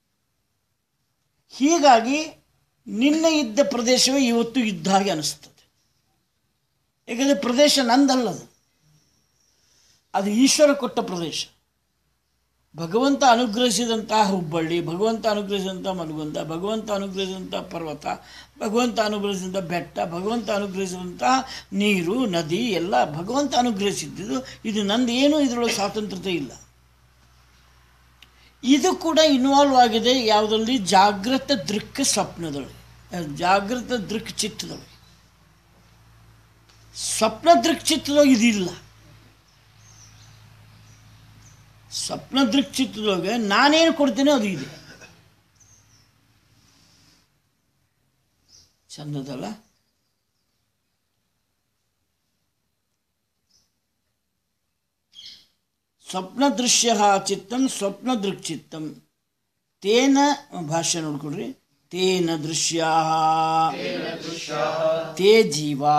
ಹೀಗಾಗಿ ನಿನ್ನೆ ಇದ್ದ ಪ್ರದೇಶವೇ ಇವತ್ತು ಇದ್ದ ಹಾಗೆ ಅನಿಸ್ತದೆ ಯಾಕಂದರೆ ಪ್ರದೇಶ ನಂದಲ್ಲದು ಅದು ಈಶ್ವರ ಕೊಟ್ಟ ಪ್ರದೇಶ ಭಗವಂತ ಅನುಗ್ರಹಿಸಿದಂತಹ ಹುಬ್ಬಳ್ಳಿ ಭಗವಂತ ಅನುಗ್ರಹಿಸಿದಂಥ ಮಲಗುಂದ ಭಗವಂತ ಅನುಗ್ರಹಿಸಿದಂಥ ಪರ್ವತ ಭಗವಂತ ಅನುಗ್ರಹಿಸಿದಂಥ ಬೆಟ್ಟ ಭಗವಂತ ಅನುಗ್ರಹಿಸಿದಂಥ ನೀರು ನದಿ ಎಲ್ಲ ಭಗವಂತ ಅನುಗ್ರಹಿಸಿದ್ದು ಇದು ನಂದು ಏನೂ ಇದರೊಳಗೆ ಸ್ವಾತಂತ್ರ್ಯತೆ ಇಲ್ಲ ಇದು ಕೂಡ ಇನ್ವಾಲ್ವ್ ಆಗಿದೆ ಯಾವುದರಲ್ಲಿ ಜಾಗೃತ ದೃಕ್ ಸ್ವಪ್ನದೊಳಗೆ ಅಹ್, ಜಾಗೃತ ದೃಕ್ ಚಿತ್ತದೊಳಗೆ ಸ್ವಪ್ನ ದೃಕ್ ಚಿತ್ತದೊಳಗೆ ಇದಿಲ್ಲ ಸ್ವಪ್ನ ದೃಕ್ ಚಿತ್ತದೊಳಗೆ ನಾನೇನು ಕೊಡ್ತೇನೆ ಅದು ಇದೆ ಚಂದದಲ್ಲ ಸ್ವಪ್ನ ದೃಶ್ಯ ಚಿತ್ತಂ ಸ್ವಪ್ನ ದೃಕ್ ಚಿತ್ತಂ ತೇನ ಭಾಷೆ ನೋಡ್ಕೊಡ್ರಿ ತೇನ ದೃಶ್ಯ ತೇ ಜೀವಾ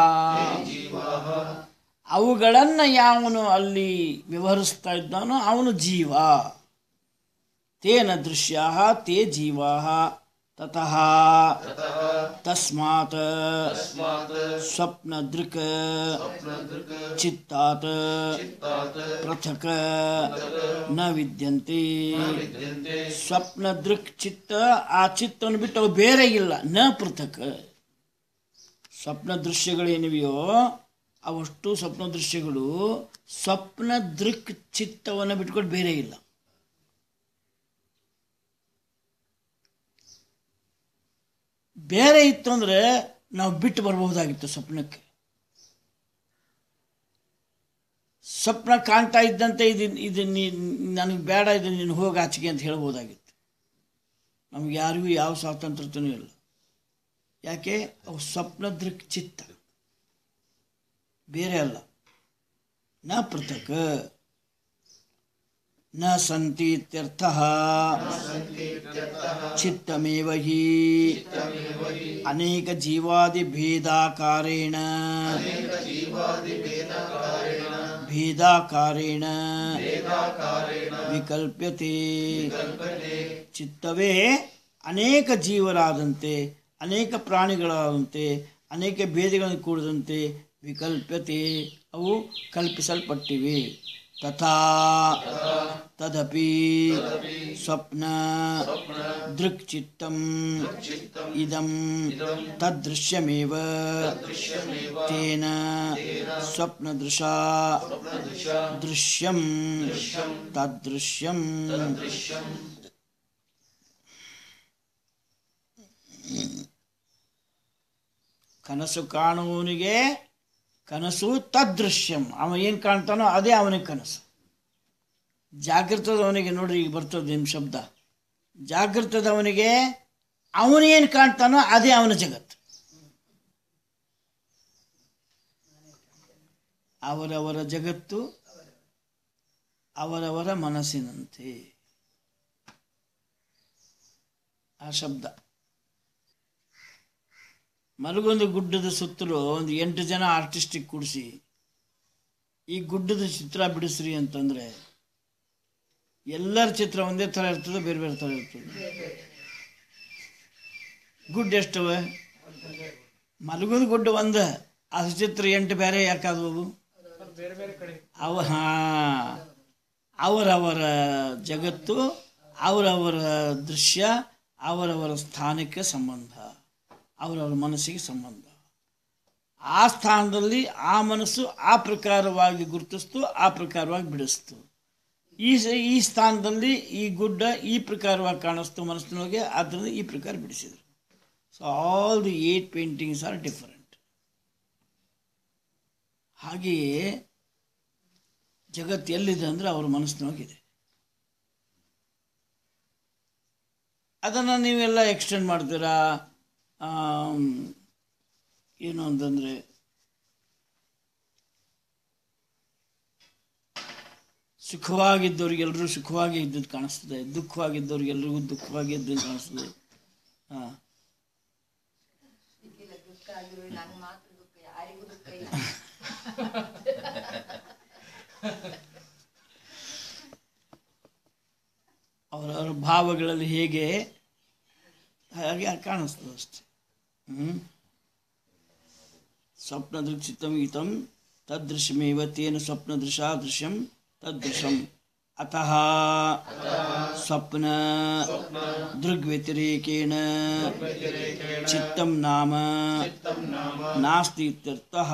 ಅವುಗಳನ್ನು ಯಾವನು ಅಲ್ಲಿ ವ್ಯವಹರಿಸ್ತಾ ಇದ್ದಾನೋ ಅವನು ಜೀವ ತೇನ ದೃಶ್ಯ ತೇ ಜೀವಾ ತತಃ ತಸ್ಮಾತ್ ಸ್ವಪ್ನ ದೃಕ್ ಚಿತ್ತಾತ್ ಪೃಥಕ್ ನ ವಿದ್ಯಂತೆ ಸ್ವಪ್ನ ದೃಕ್ ಚಿತ್ತ ಆ ಚಿತ್ತವನ್ನು ಬಿಟ್ಟು ಅವು ಬೇರೆ ಇಲ್ಲ ನ ಪೃಥಕ್ ಸ್ವಪ್ನ ದೃಶ್ಯಗಳೇನಿವೆಯೋ ಅವಷ್ಟು ಸ್ವಪ್ನ ದೃಶ್ಯಗಳು ಸ್ವಪ್ನ ದೃಕ್ ಚಿತ್ತವನ್ನು ಬಿಟ್ಕೊಂಡು ಬೇರೆ ಇಲ್ಲ ಬೇರೆ ಇತ್ತು ಅಂದರೆ ನಾವು ಬಿಟ್ಟು ಬರಬಹುದಾಗಿತ್ತು ಸ್ವಪ್ನಕ್ಕೆ ಸ್ವಪ್ನ ಕಾಣ್ತಾ ಇದ್ದಂತೆ ಇದು ಇದು ನೀ ನನಗೆ ಬೇಡ ಇದು ನೀನು ಹೋಗಿ ಆಚೆಗೆ ಅಂತ ಹೇಳ್ಬೋದಾಗಿತ್ತು ನಮ್ಗೆ ಯಾರಿಗೂ ಯಾವ ಸ್ವಾತಂತ್ರ್ಯತೆಯೂ ಇಲ್ಲ ಯಾಕೆ ಅವು ಸ್ವಪ್ನ ದೃಕ್ ಚಿತ್ತ ಬೇರೆ ಅಲ್ಲ ನ ಪೃಥಕ್ ನ ಸಂತಿ ಇತ್ಯರ್ಥ ಚಿತ್ತಮೇವ ಹಿ ಅನೇಕ ಜೀವಾದಿ ಭೇದಾಕಾರೇಣ ಭೇದಾಕಾರೇಣ ವಿಕಲ್ಪ್ಯತೆ ಚಿತ್ತವೇ ಅನೇಕ ಜೀವರಾದಂತೆ ಅನೇಕ ಪ್ರಾಣಿಗಳಾದಂತೆ ಅನೇಕ ಭೇದಗಳನ್ನು ಕೂಡದಂತೆ ವಿಕಲ್ಪ್ಯತೆ ಅವು ಕಲ್ಪಿಸಲ್ಪಟ್ಟಿವೆ ತಥಾ ತದಪಿ ಸ್ವಪ್ನ ದೃಕ್ಚಿತ್ತಂ ಇದಂ ತದೃಶ್ಯಮೇವ ತೇನ ಸ್ವಪ್ನದೃಶಾ ದೃಶ್ಯಂ ತದೃಶ್ಯಂ ಕನಸು ಕಾಣುವವನಿಗೆ ಕನಸು ತದೃಶ್ಯಂ ಅವ ಏನು ಕಾಣ್ತಾನೋ ಅದೇ ಅವನಿಗೆ ಕನಸು ಜಾಗೃತದವನಿಗೆ ನೋಡ್ರಿ ಈಗ ಬರ್ತದೆ ನಿಮ್ಮ ಶಬ್ದ ಜಾಗೃತದವನಿಗೆ ಅವನೇನು ಕಾಣ್ತಾನೋ ಅದೇ ಅವನ ಜಗತ್ತು ಅವರವರ ಜಗತ್ತು ಅವರವರ ಮನಸ್ಸಿನಂತೆ ಆ ಶಬ್ದ ಮಲಗೊಂದು ಗುಡ್ಡದ ಸುತ್ತಲೂ ಒಂದು ಎಂಟು ಜನ ಆರ್ಟಿಸ್ಟಿಗೆ ಕೂಡಿಸಿ ಈ ಗುಡ್ಡದ ಚಿತ್ರ ಬಿಡಿಸ್ರಿ ಅಂತಂದ್ರೆ ಎಲ್ಲರ ಚಿತ್ರ ಒಂದೇ ಥರ ಇರ್ತದೆ ಬೇರೆ ಬೇರೆ ಥರ ಇರ್ತದೆ ಗುಡ್ಡ ಎಷ್ಟವೆ ಮಲಗೋದು ಗುಡ್ಡ ಒಂದ ಅದು ಚಿತ್ರ ಎಂಟು ಬೇರೆ ಯಾಕಾದವು ಅವ ಹಾ ಅವರವರ ಜಗತ್ತು ಅವರವರ ದೃಶ್ಯ ಅವರವರ ಸ್ಥಾನಕ್ಕೆ ಸಂಬಂಧ ಅವರವರ ಮನಸ್ಸಿಗೆ ಸಂಬಂಧ ಆ ಸ್ಥಾನದಲ್ಲಿ ಆ ಮನಸ್ಸು ಆ ಪ್ರಕಾರವಾಗಿ ಗುರುತಿಸ್ತು ಆ ಪ್ರಕಾರವಾಗಿ ಬಿಡಿಸ್ತು ಈ ಸ- ಈ ಸ್ಥಾನದಲ್ಲಿ ಈ ಗುಡ್ಡ ಈ ಪ್ರಕಾರವಾಗಿ ಕಾಣಿಸ್ತು ಮನಸ್ಸಿನೊಳಗೆ ಆದ್ದರಿಂದ ಈ ಪ್ರಕಾರ ಬಿಡಿಸಿದರು so all the eight paintings are different ಹಾಗೆಯೇ ಜಗತ್ತು ಎಲ್ಲಿದೆ ಅಂದರೆ ಅವ್ರ ಮನಸ್ಸಿನೊಳಗಿದೆ ಅದನ್ನು ನೀವೆಲ್ಲ ಎಕ್ಸ್ಟೆಂಡ್ ಮಾಡ್ತೀರಾ ಆಮ್, ಏನು ಅಂತಂದರೆ ಸುಖವಾಗಿದ್ದವ್ರಿಗೆಲ್ಲರೂ ಸುಖವಾಗಿ ಇದ್ದದ್ದು ಕಾಣಿಸ್ತದೆ ದುಃಖವಾಗಿದ್ದವ್ರಿಗೆಲ್ರಿಗೂ ದುಃಖವಾಗಿ ಇದ್ದದ್ದು ಕಾಣಿಸ್ತದೆ ಹಾಂ ಅವರವರ ಭಾವಗಳಲ್ಲಿ ಹೇಗೆ ಹಾಗೆ ಕಾಣಿಸ್ತದೆ ಅಷ್ಟೆ ಹ್ಞೂ ಸ್ವಪ್ನದೃಕ್ಷಿತಂ ಗೀತಂ ತದೃಶ್ಯಮೇವ ತೇನ ಸ್ವಪ್ನದೃಶಾ ದೃಶ್ಯಂ ತದೃಶಂ ಅತಃ ಸ್ವಪ್ನ ದೃಗ್ವ್ಯತಿರೇಕೇಣ ಚಿತ್ತಂ ನಾಮ ನಾಸ್ತಿ ಇತ್ಯರ್ಥಃ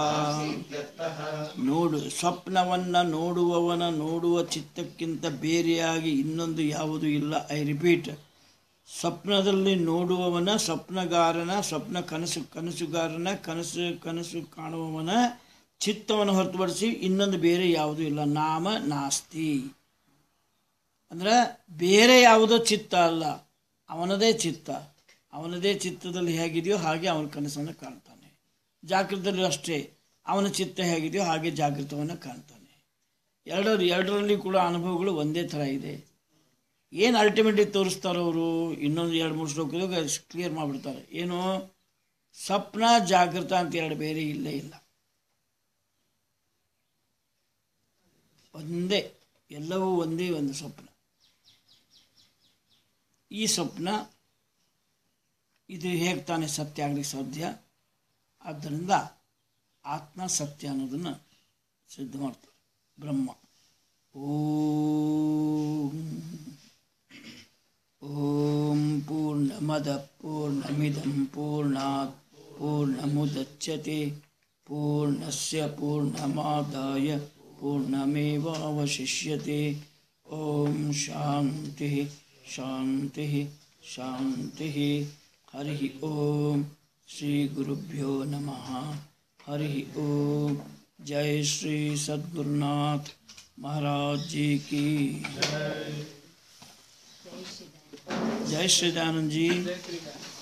ನೋಡು ಸ್ವಪ್ನವನ್ನ ನೋಡುವವನ ನೋಡುವ ಚಿತ್ತಕ್ಕಿಂತ ಬೇರೆಯಾಗಿ ಇನ್ನೊಂದು ಯಾವುದೂ ಇಲ್ಲ ಐ ರಿಪೀಟ್ ಸ್ವಪ್ನದಲ್ಲಿ ನೋಡುವವನ ಸ್ವಪ್ನಗಾರನ ಸ್ವಪ್ನ ಕನಸು ಕನಸುಗಾರನ ಕನಸು ಕನಸು ಕಾಣುವವನ ಚಿತ್ತವನ್ನು ಹೊರತುಪಡಿಸಿ ಇನ್ನೊಂದು ಬೇರೆ ಯಾವುದೂ ಇಲ್ಲ ನಾಮ ನಾಸ್ತಿ ಅಂದ್ರೆ ಬೇರೆ ಯಾವುದೋ ಚಿತ್ತ ಅಲ್ಲ ಅವನದೇ ಚಿತ್ತ ಅವನದೇ ಚಿತ್ತದಲ್ಲಿ ಹೇಗಿದೆಯೋ ಹಾಗೆ ಅವನ ಕನಸನ್ನು ಕಾಣ್ತಾನೆ ಜಾಗೃತದಲ್ಲೂ ಅಷ್ಟೇ ಅವನ ಚಿತ್ತ ಹೇಗಿದೆಯೋ ಹಾಗೆ ಜಾಗೃತವನ್ನು ಕಾಣ್ತಾನೆ ಎರಡರ ಎರಡರಲ್ಲಿ ಕೂಡ ಅನುಭವಗಳು ಒಂದೇ ಥರ ಇದೆ ಏನು ಅಲ್ಟಿಮೇಟ್ಲಿ ತೋರಿಸ್ತಾರೋ ಅವರು ಇನ್ನೊಂದು ಎರಡು ಮೂರು ಶ್ಲೋಕದಾಗ ಕ್ಲಿಯರ್ ಮಾಡಿಬಿಡ್ತಾರೆ ಏನು ಸ್ವಪ್ನ ಜಾಗೃತ ಅಂತ ಎರಡು ಬೇರೆ ಇಲ್ಲೇ ಇಲ್ಲ ಒಂದೇ ಎಲ್ಲವೂ ಒಂದೇ ಒಂದು ಸ್ವಪ್ನ ಈ ಸ್ವಪ್ನ ಇದು ಹೇಗೆ ತಾನೇ ಸತ್ಯ ಆಗ್ಲಿಕ್ಕೆ ಸಾಧ್ಯ ಆದ್ದರಿಂದ ಆತ್ಮ ಸತ್ಯ ಅನ್ನೋದನ್ನು ಸಿದ್ಧ ಮಾಡ್ತಾರೆ ಬ್ರಹ್ಮ ಓಂ ಓಂ ಪೂರ್ಣಮದ ಪೂರ್ಣಮಿದಂ ಪೂರ್ಣಾತ್ ಪೂರ್ಣಮುದಚ್ಯತೆ ಪೂರ್ಣಸ್ಯ ಪೂರ್ಣಮಾದಾಯ ಪೂರ್ಣಮೇವಾವಶಿಷ್ಯತೆ ಓಂ ಶಾಂತಿ ಶಾಂತಿ ಶಾಂತಿ ಹರಿ ಓಂ ಶ್ರೀ ಗುರುಭ್ಯೋ ನಮಃ ಹರಿ ಓಂ जय श्री सद्गुरुनाथ महाराज जी की जय श्री दयानंद जी